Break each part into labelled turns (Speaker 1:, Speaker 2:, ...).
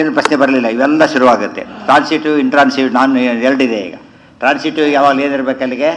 Speaker 1: ಏನು ಪ್ರಶ್ನೆ ಬರಲಿಲ್ಲ ಇವೆಲ್ಲ ಶುರುವಾಗುತ್ತೆ ಟ್ರಾನ್ಸಿಟಿವ್ ಇಂಟ್ರಾನ್ಸಿಟಿವ್ ನಾನು ಎರಡಿದೆ ಈಗ ಟ್ರಾನ್ಸಿಟಿವ್ ಯಾವಾಗ ಏನಿರ್ಬೇಕು ಅಲ್ಲಿಗೆ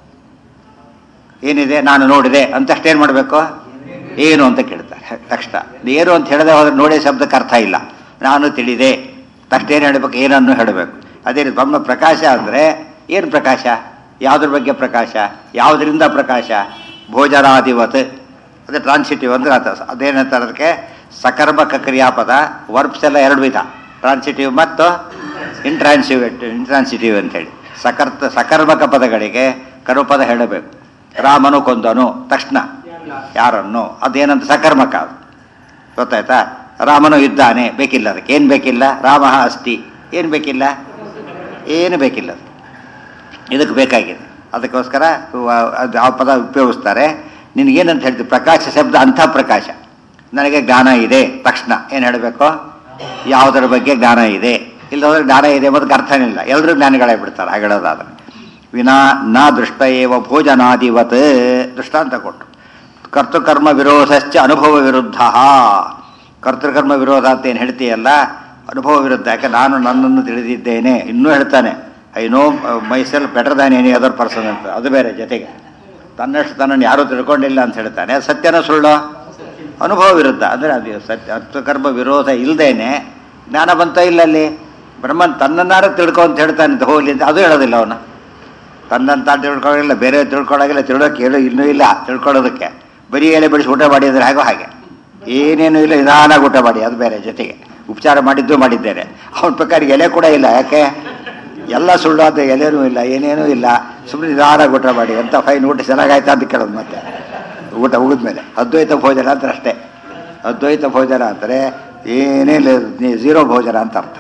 Speaker 1: ಏನಿದೆ ನಾನು ನೋಡಿದೆ ಅಂತ ಅಷ್ಟೇನು ಮಾಡಬೇಕು ಏನು ಅಂತ ಕೇಳ್ತಾರೆ ತಕ್ಷಣ ಏನು ಅಂತ ಹೇಳದೆ ಹೋದ್ರೆ ನೋಡೇ ಶಬ್ದಕ್ಕೆ ಅರ್ಥ ಇಲ್ಲ ನಾನು ತಿಳಿದೆ ತಕ್ಷಣ ಏನು ಹೇಳಬೇಕು ಏನನ್ನು ಹೇಳಬೇಕು ಅದೇ ರೀತಿ ಬ್ರಹ್ಮ ಪ್ರಕಾಶ ಅಂದರೆ ಏನು ಪ್ರಕಾಶ ಯಾವುದ್ರ ಬಗ್ಗೆ ಪ್ರಕಾಶ ಯಾವುದರಿಂದ ಪ್ರಕಾಶ ಭೋಜನಾದಿವತ್ ಅದೇ ಟ್ರಾನ್ಸಿಟಿವ್ ಅಂದ್ರೆ ಅರ್ಥ ಅದೇನಂತಾರೆ ಅದಕ್ಕೆ ಸಕರ್ಮಕ ಕ್ರಿಯಾಪದ ವರ್ಬ್ಸ್ ಎಲ್ಲ ಎರಡು ವಿಧ ಟ್ರಾನ್ಸಿಟಿವ್ ಮತ್ತು ಇಂಟ್ರಾನ್ಸಿವ್ ಇಂಟ್ರಾನ್ಸಿಟಿವ್ ಅಂತೇಳಿ ಸಕರ್ತ ಸಕರ್ಮಕ ಪದಗಳಿಗೆ ಕರುಪದ ಹೇಳಬೇಕು ರಾಮನು ಕೊಂದನು ತಕ್ಷಣ ಯಾರನ್ನು ಅದೇನಂತ ಸಕರ್ಮಕ ಅದು ಗೊತ್ತಾಯ್ತಾ ರಾಮನು ಇದ್ದಾನೆ ಬೇಕಿಲ್ಲ ಅದಕ್ಕೆ ಏನು ಬೇಕಿಲ್ಲ ರಾಮ ಅಸ್ತಿ ಏನು ಬೇಕಿಲ್ಲ ಏನು ಬೇಕಿಲ್ಲ ಅದು ಇದಕ್ಕೆ ಬೇಕಾಗಿದೆ ಅದಕ್ಕೋಸ್ಕರ ವ- ಅದು ಆ ಪದ ಉಪಯೋಗಿಸ್ತಾರೆ ನಿನಗೇನಂತ ಹೇಳ್ತೀವಿ ಪ್ರಕಾಶ ಶಬ್ದ ಅಂಥ ಪ್ರಕಾಶ ನನಗೆ ಜ್ಞಾನ ಇದೆ ತಕ್ಷಣ ಏನು ಹೇಳಬೇಕು ಯಾವುದರ ಬಗ್ಗೆ ಜ್ಞಾನ ಇದೆ ಇಲ್ಲದ್ರೆ ಜ್ಞಾನ ಇದೆ ಅನ್ನೋದಕ್ಕೆ ಅರ್ಥನೇ ಇಲ್ಲ ಎಲ್ಲರೂ ಜ್ಞಾನಿಗಳೇ ಬಿಡ್ತಾರೆ ಹಾಗೆ ಹೇಳೋದಾದ್ರೆ ವಿನಾ ನ ದೃಷ್ಟ ಏವ ಭೋಜನಾದಿವತ್ ದೃಷ್ಟಾಂತ ಕೊಟ್ಟರು ಕರ್ತೃಕರ್ಮ ವಿರೋಧಶ್ಚ ಅನುಭವ ವಿರುದ್ಧ ಕರ್ತೃಕರ್ಮ ವಿರೋಧ ಅಂತ ಏನು ಹೇಳ್ತೀಯಲ್ಲ ಅನುಭವ ವಿರುದ್ಧ ಯಾಕೆ ನಾನು ನನ್ನನ್ನು ತಿಳಿದಿದ್ದೇನೆ ಇನ್ನೂ ಹೇಳ್ತಾನೆ I know myself better than any other person ಅಂತ ಅದು ಬೇರೆ ಜೊತೆಗೆ ತನ್ನಷ್ಟು ತನ್ನನ್ನು ಯಾರೂ ತಿಳ್ಕೊಂಡಿಲ್ಲ ಅಂತ ಹೇಳ್ತಾನೆ ಅದು ಸತ್ಯನ ಸುಳ್ಳು ಅನುಭವ ವಿರುದ್ಧ ಅಂದರೆ ಅದು ಸತ್ಯ ಕರ್ತೃಕರ್ಮ ವಿರೋಧ ಇಲ್ಲದೇನೆ ಜ್ಞಾನ ಬಂತ ಇಲ್ಲ ಅಲ್ಲಿ ಬ್ರಹ್ಮನ್ ತನ್ನನ್ನಾರು ತಿಳ್ಕೊ ಅಂತ ಹೇಳ್ತಾನೆ ಅಂತ ಹೋಗ್ಲಿ ಅಂತ ಅದು ಹೇಳೋದಿಲ್ಲ ಅವನು ತನ್ನಂತ ತಿಳ್ಕೊಳ್ಳೋಗಿಲ್ಲ ಬೇರೆ ತಿಳ್ಕೊಳ್ಳೋಗಿಲ್ಲ ತಿಳ್ಕೊಳಕ್ಕೆ ಹೇಳು ಇನ್ನೂ ಇಲ್ಲ ತಿಳ್ಕೊಳ್ಳೋದಕ್ಕೆ ಬರೀ ಎಲೆ ಬಿಡಿಸಿ ಊಟ ಮಾಡಿದ್ರೆ ಹಾಗೋ ಹಾಗೆ ಏನೇನು ಇಲ್ಲ ನಿಧಾನಾಗಿ ಊಟ ಮಾಡಿ ಅದು ಬೇರೆ ಜೊತೆಗೆ ಉಪಚಾರ ಮಾಡಿದ್ದು ಮಾಡಿದ್ದೇನೆ ಅವನ ಪ್ರಕಾರ ಎಲೆ ಕೂಡ ಇಲ್ಲ ಯಾಕೆ ಎಲ್ಲ ಸುಳ್ಳು ಅದು ಎಲೆನೂ ಇಲ್ಲ ಏನೇನೂ ಇಲ್ಲ ಸುಮ್ಮನೆ ನಿಧಾನಾಗಿ ಊಟ ಮಾಡಿ ಅಂತ ಫೈನ್ ಊಟ ಚೆನ್ನಾಗಾಯ್ತಾ ಅಂತ ಕೇಳೋದು ಮತ್ತೆ ಊಟ ಉಗಿದ್ಮೇಲೆ ಅದ್ವೈತ ಭೋಜನ ಅಂತ ಅಷ್ಟೇ ಅದ್ವೈತ ಭೋಜನ ಅಂದರೆ ಏನೇ ಇಲ್ಲ ಝೀರೋ ಭೋಜನ ಅಂತ ಅರ್ಥ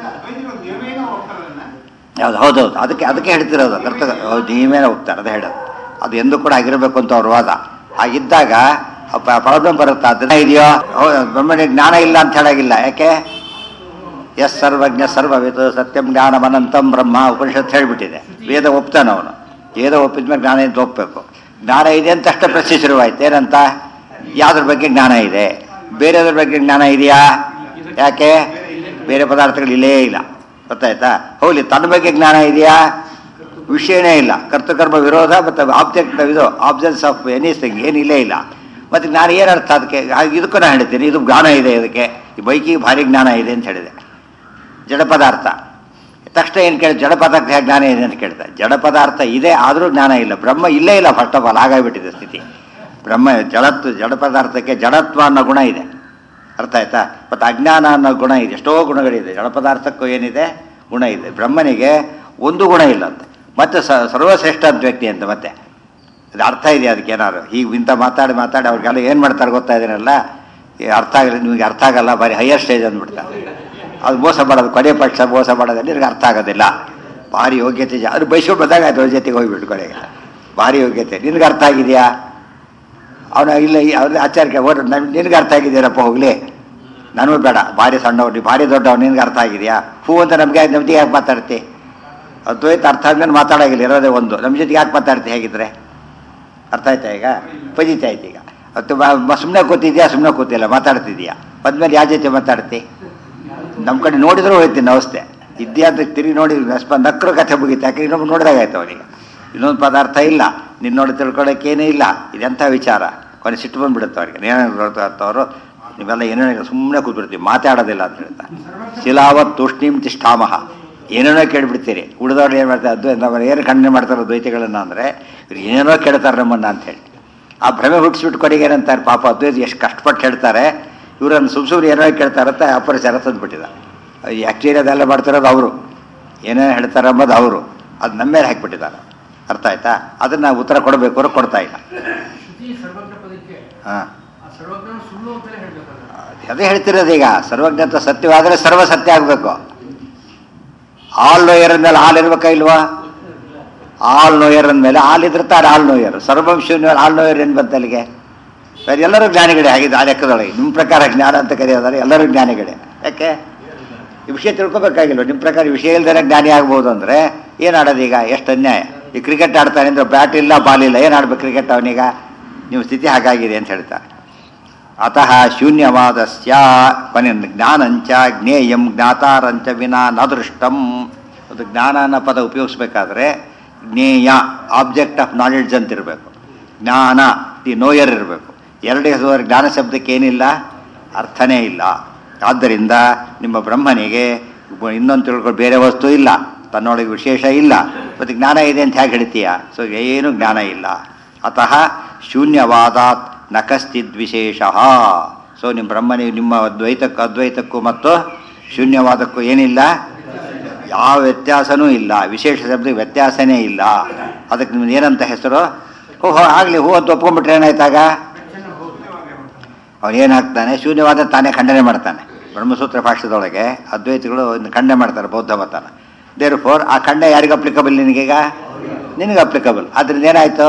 Speaker 1: ಯಾವ್ದು ಹೌದೌದು ಅದಕ್ಕೆ ಅದಕ್ಕೆ ಹೇಳ್ತಿರೋದು ಅರ್ಥ ಹೌದು ನೀವೇನೇ ಹೋಗ್ತಾರೆ ಅದು ಹೇಳೋದು ಅದು ಎಂದು ಕೂಡ ಆಗಿರಬೇಕು ಅಂತ ಅವ್ರ ವಾದ ಹಾಗಿದ್ದಾಗ ಪ್ರಾಬ್ಲಮ್ ಬರುತ್ತಾ ಅದನ್ನ ಇದೆಯೋ ಹೌದು ಬ್ರಹ್ಮಣ್ಯ ಜ್ಞಾನ ಇಲ್ಲ ಅಂತ ಹೇಳಾಗಿಲ್ಲ ಯಾಕೆ ಎಸ್ ಸರ್ವಜ್ಞ ಸರ್ವವಿತ್ ಸತ್ಯಂ ಜ್ಞಾನಂ ಅನಂತಂ ಬ್ರಹ್ಮ ಉಪನಿಷತ್ ಹೇಳಿಬಿಟ್ಟಿದೆ ವೇದ ಒಪ್ತಾನೆ ಅವನು ವೇದ ಒಪ್ಪಿದ್ಮೇಲೆ ಜ್ಞಾನ ಅಂತ ಒಪ್ಪಬೇಕು ಜ್ಞಾನ ಇದೆ ಅಂತ ಅಷ್ಟೇ ಪ್ರಶ್ನೆ ಶುರುವಾಯ್ತು ಏನಂತ ಯಾವ್ದ್ರ ಬಗ್ಗೆ ಜ್ಞಾನ ಇದೆ ಬೇರೆದ್ರ ಬಗ್ಗೆ ಜ್ಞಾನ ಇದೆಯಾ ಯಾಕೆ ಬೇರೆ ಪದಾರ್ಥಗಳು ಇಲ್ಲೇ ಇಲ್ಲ ಗೊತ್ತಾಯ್ತಾ ಹೋಗ್ಲಿ ತನ್ನ ಬಗ್ಗೆ ಜ್ಞಾನ ಇದೆಯಾ ವಿಷಯನೇ ಇಲ್ಲ ಕರ್ತಕರ್ಮ ವಿರೋಧ ಮತ್ತು ಆಬ್ಜೆಕ್ಟ್ ಇದು ಆಬ್ಜೆಕ್ಟ್ಸ್ ಆಫ್ ಎನಿಥಿಂಗ್ ಏನಿಲ್ಲೇ ಇಲ್ಲ ಮತ್ತು ಜ್ಞಾನ ಏನು ಅರ್ಥ ಅದಕ್ಕೆ ಹಾಗೆ ಇದಕ್ಕೂ ನಾನು ಹೇಳ್ತೀನಿ ಇದು ಜ್ಞಾನ ಇದೆ ಇದಕ್ಕೆ ಈ ಬೈಕಿಗೆ ಭಾರಿ ಜ್ಞಾನ ಇದೆ ಅಂತ ಹೇಳಿದೆ ಜಡ ಪದಾರ್ಥ ತಕ್ಷಣ ಏನು ಕೇಳಿ ಜಡ ಪದಾರ್ಥ ಹೇಗೆ ಜ್ಞಾನ ಇದೆ ಅಂತ ಕೇಳ್ತಾರೆ ಜಡ ಪದಾರ್ಥ ಇದೆ ಆದರೂ ಜ್ಞಾನ ಇಲ್ಲ ಬ್ರಹ್ಮ ಇಲ್ಲೇ ಇಲ್ಲ ಫಸ್ಟ್ ಆಫ್ ಆಲ್ ಹಾಗಾಗಿಬಿಟ್ಟಿದೆ ಸ್ಥಿತಿ ಬ್ರಹ್ಮ ಜಡತ್ವ ಜಡ ಪದಾರ್ಥಕ್ಕೆ ಜಡತ್ವ ಅನ್ನೋ ಗುಣ ಇದೆ ಅರ್ಥ ಆಯ್ತಾ ಮತ್ತು ಅಜ್ಞಾನ ಅನ್ನೋ ಗುಣ ಇದೆ ಎಷ್ಟೋ ಗುಣಗಳಿದೆ ಜಡ ಪದಾರ್ಥಕ್ಕೂ ಏನಿದೆ ಗುಣ ಇದೆ ಬ್ರಹ್ಮನಿಗೆ ಒಂದು ಗುಣ ಇಲ್ಲ ಅಂತ ಮತ್ತೆ ಸ ಸರ್ವಶ್ರೇಷ್ಠ ವ್ಯಕ್ತಿ ಅಂತ ಮತ್ತೆ ಅದು ಅರ್ಥ ಇದೆ ಅದಕ್ಕೆ ಏನಾದ್ರು ಹೀಗೆ ಇಂಥ ಮಾತಾಡಿ ಮಾತಾಡಿ ಅವ್ರಿಗೆಲ್ಲ ಏನು ಮಾಡ್ತಾರೆ ಗೊತ್ತಾ ಇದನ್ನೆಲ್ಲ ಈ ಅರ್ಥ ಆಗಲ್ಲ ನಿಮಗೆ ಅರ್ಥ ಆಗಲ್ಲ ಬರೀ ಹೈಯರ್ ಸ್ಟೇಜ್ ಅಂದ್ಬಿಡ್ತಾರೆ ಅದು ಮೋಸ ಮಾಡೋದು ಕೊನೆ ಪಕ್ಷ ಮೋಸ ಮಾಡೋದು ನಿನಗೆ ಅರ್ಥ ಆಗೋದಿಲ್ಲ ಭಾರಿ ಯೋಗ್ಯತೆ ಜಾ ಅದು ಬೈಸ್ಕೊಂಡು ಬಂದಾಗ ಆಯ್ತು ಅವ್ರ ಜೊತೆಗೆ ಹೋಗ್ಬಿಟ್ಟು ಕೊನೆಗೆ ಭಾರಿ ಯೋಗ್ಯತೆ ನಿನಗೆ ಅರ್ಥ ಆಗಿದೆಯಾ ಅವನ ಇಲ್ಲ ಅವ್ರ ಆಚಾರ್ಯ ಓಡ್ ನಿನಗೆ ಅರ್ಥ ಆಗಿದೆಯಲ್ಲಪ್ಪ ಹೋಗ್ಲಿ ನನಗೂ ಬೇಡ ಭಾರಿ ಸಣ್ಣವ್ರು ನೀ ಭಾರಿ ದೊಡ್ಡವ್ರು ನಿನಗೆ ಅರ್ಥ ಆಗಿದೆಯಾ ಹೂ ಅಂತ ನಮಗೆ ನಮ್ಗೆ ಯಾಕೆ ಮಾತಾಡ್ತಿ ಅದ್ವೈತ ಅರ್ಥ ಆದ್ಮೇಲೆ ಮಾತಾಡೋಗಿಲ್ಲ ಇರೋದೇ ಒಂದು ನಮ್ಮ ಜೊತೆಗೆ ಯಾಕೆ ಮಾತಾಡ್ತಿ ಹೇಗಿದ್ರೆ ಅರ್ಥ ಆಯ್ತಾ ಈಗ ಪಜಿತಾ ಆಯ್ತು ಈಗ ಅಥವಾ ಸುಮ್ಮನೆ ಕೂತಿದ್ಯಾ ಸುಮ್ಮನೆ ಕೂತಿಲ್ಲ ಮಾತಾಡ್ತಿದ್ಯಾ ಬಂದ್ಮೇಲೆ ಯಾವ ಜೊತೆ ಮಾತಾಡ್ತಿ ನಮ್ಮ ಕಡೆ ನೋಡಿದ್ರೂ ಹೋಯ್ತೀನಿ ಅವಸ್ಥೆ ಇದ್ಯಾ ಅಂತ ತಿರುಗಿ ನೋಡಿ ಸ್ಪ ನಕ್ಕರು ಕಥೆ ಮುಗೀತು ಯಾಕೆ ಇನ್ನೊಬ್ಬ ನೋಡಿದಾಗ ಆಯ್ತು ಅವನಿಗೆ ಇನ್ನೊಂದು ಪದಾರ್ಥ ಇಲ್ಲ ನಿನ್ನ ನೋಡಿ ತಿಳ್ಕೊಳ್ಳೋಕ್ಕೇನೇ ಇಲ್ಲ ಇದೆಂಥ ವಿಚಾರ ಕೊನೆ ಸಿಟ್ಟು ಬಂದ್ಬಿಡುತ್ತೆ ಅವ್ರಿಗೆ ಏನೇನು ನೀವೆಲ್ಲ ಏನೇನು ಸುಮ್ಮನೆ ಕೂತ್ಬಿಡ್ತೀವಿ ಮಾತಾಡೋದಿಲ್ಲ ಅಂತ ಹೇಳ್ತಾರೆ ಶಿಲಾವತ್ ತೂಷ್ಣೀಂ ತಿಷ್ಠಾಮಹ ಏನೇನೋ ಕೇಳಿಬಿಡ್ತೀರಿ ಉಳಿದವ್ರು ಏನು ಮಾಡ್ತಾರೆ ಅದು ನಾವು ಏನು ಖಂಡನೆ ಮಾಡ್ತಾರೆ ದ್ವೈತಿಗಳನ್ನು ಅಂದರೆ ಇವ್ರು ಏನೇನೋ ಕೇಳ್ತಾರೆ ನಮ್ಮನ್ನು ಅಂತ ಹೇಳಿ ಆ ಭ್ರಮೆ ಹುಟ್ಟಿಸ್ಬಿಟ್ಟು ಕೊನೆಗೆ ಏನಂತಾರೆ ಪಾಪ ಅದ್ವೈತ ಎಷ್ಟು ಕಷ್ಟಪಟ್ಟು ಹೇಳ್ತಾರೆ ಇವರನ್ನು ಸುಮ್ ಸುಮ್ಮನೆ ಏನೋ ಕೇಳ್ತಾರಂತ ಅಪರಿಸರ ತಂದುಬಿಟ್ಟಿದ ಆ್ಯಕ್ಚುಲಿ ಅದೆಲ್ಲ ಮಾಡ್ತಿರೋದು ಅವರು ಏನೇನು ಹೇಳ್ತಾರೆ ಅಂಬೋದು ಅವರು ಅದು ನಮ್ಮ ಮೇಲೆ ಹಾಕಿಬಿಟ್ಟಿದ್ದಾರೆ ಅರ್ಥ ಆಯ್ತಾ ಅದನ್ನು ಉತ್ತರ ಕೊಡಬೇಕು ಅವ್ರು ಕೊಡ್ತಾ ಇಲ್ಲ
Speaker 2: ಶ್ರುತಿ ಸರ್ವಜ್ಞ ಪದಕ್ಕೆ
Speaker 1: ಹಾಂ
Speaker 2: ಆ ಸರ್ವಜ್ಞ ಸುಳ್ಳು ಅಂತಲೇ ಹೇಳ್ಬೇಕು
Speaker 1: ಅದೇ ಹೇಳ್ತಿರೋದು ಈಗ ಸರ್ವಜ್ಞತ ಸತ್ಯವಾದರೆ ಸರ್ವ ಸತ್ಯ ಆಗಬೇಕು ಆಲ್ ನೋಯರ್ ಅಂದಮೇಲೆ ಹಾಲು ಇರ್ಬೇಕಾ ಇಲ್ವಾ ಆಲ್ ನೋಯರ್ ಅಂದಮೇಲೆ ಹಾಲಿದ್ರೆ ತಾನು ಆಲ್ ನೋಯರ್ ಸರ್ವಂ ಶೂನ್ಯ ಆಲ್ ನೋಯರ್ ಏನು ಬಂತ ಅಲ್ಲಿಗೆ ಬೇರೆ ಎಲ್ಲರೂ ಜ್ಞಾನಿಗಳೇ ಆಗಿದೆ ಆ ಲೆಕ್ಕದೊಳಗೆ ನಿಮ್ಮ ಪ್ರಕಾರ ಜ್ಞಾನ ಅಂತ ಕರೆಯೋದಾರೆ ಎಲ್ಲರೂ ಜ್ಞಾನಿಗಳೇ ಯಾಕೆ ಈ ವಿಷಯ ತಿಳ್ಕೊಬೇಕಾಗಿಲ್ವ ನಿಮ್ಮ ಪ್ರಕಾರ ವಿಷಯ ಇಲ್ದೇ ಜ್ಞಾನಿ ಆಗ್ಬೋದು ಅಂದರೆ ಏನು ಆಡೋದು ಈಗ ಎಷ್ಟು ಅನ್ಯಾಯ ಈ ಕ್ರಿಕೆಟ್ ಆಡ್ತಾನೆ ಅಂದ್ರೆ ಬ್ಯಾಟ್ ಇಲ್ಲ ಬಾಲ್ ಇಲ್ಲ ಏನು ಆಡ್ಬೇಕು ಕ್ರಿಕೆಟ್ ಅವನೀಗ ನಿಮ್ಮ ಸ್ಥಿತಿ ಹಾಗಾಗಿದೆ ಅಂತ ಹೇಳ್ತಾರೆ ಅತಃ ಶೂನ್ಯವಾದಸ್ಯ ಕೊನೆ ಜ್ಞಾನಂಚ ಜ್ಞೇಯಂ ಜ್ಞಾತಾರಂಚ ವಿನಾ ನ ದೃಷ್ಟಂ ಅದು ಜ್ಞಾನ ಅನ್ನೋ ಪದ ಉಪಯೋಗಿಸ್ಬೇಕಾದ್ರೆ ಜ್ಞೇಯ ಆಬ್ಜೆಕ್ಟ್ ಆಫ್ ನಾಲೆಡ್ಜ್ ಅಂತ ಇರಬೇಕು ಜ್ಞಾನ ದಿ ನೋಯರ್ ಇರಬೇಕು ಎರಡೇ ಹೆಸರು ಜ್ಞಾನ ಶಬ್ದಕ್ಕೆ ಏನಿಲ್ಲ ಅರ್ಥನೇ ಇಲ್ಲ ಆದ್ದರಿಂದ ನಿಮ್ಮ ಬ್ರಹ್ಮನಿಗೆ ಇನ್ನೊಂದು ತಿಳ್ಕೊಂಡು ಬೇರೆ ವಸ್ತು ಇಲ್ಲ ತನ್ನೊಳಗೆ ವಿಶೇಷ ಇಲ್ಲ ಮತ್ತು ಜ್ಞಾನ ಇದೆ ಅಂತ ಹೇಗೆ ಹೇಳ್ತೀಯ ಸೊ ಏನು ಜ್ಞಾನ ಇಲ್ಲ ಅತಃ ಶೂನ್ಯವಾದಾತ್ ನ ಕಶ್ಚಿದ್ ವಿಶೇಷ ಸೊ ನಿಮ್ಮ ಬ್ರಹ್ಮನಿಗೆ ನಿಮ್ಮ ದ್ವೈತಕ್ಕೂ ಅದ್ವೈತಕ್ಕೂ ಮತ್ತು ಶೂನ್ಯವಾದಕ್ಕೂ ಏನಿಲ್ಲ ಯಾವ ವ್ಯತ್ಯಾಸನೂ ಇಲ್ಲ ವಿಶೇಷ ಶಬ್ದಕ್ಕೆ ವ್ಯತ್ಯಾಸನೇ ಇಲ್ಲ ಅದಕ್ಕೆ ನಿಮ್ದು ಏನಂತ ಹೆಸರು ಹೋ ಹೋ ಆಗಲಿ ಹೂ ಅಂತ ಒಪ್ಕೊಂಡ್ಬಿಟ್ರೆ ಏನಾಯ್ತಾಗ ಅವನು ಏನು ಹಾಕ್ತಾನೆ ಶೂನ್ಯವಾದ ತಾನೇ ಖಂಡನೆ ಮಾಡ್ತಾನೆ ಬ್ರಹ್ಮಸೂತ್ರ ಭಾಷೆದೊಳಗೆ ಅದ್ವೈತಿಗಳು ಇದ್ನ ಖಂಡನೆ ಮಾಡ್ತಾರೆ ಬೌದ್ಧ ಮತನ ದೇರ್ ಫೋರ್ ಆ ಖಂಡ ಯಾರಿಗೆ ಅಪ್ಲಿಕಬಲ್ ನಿನಗೀಗ ನಿನಗೆ ಅಪ್ಲಿಕಬಲ್ ಅದರಿಂದ ಏನಾಯ್ತು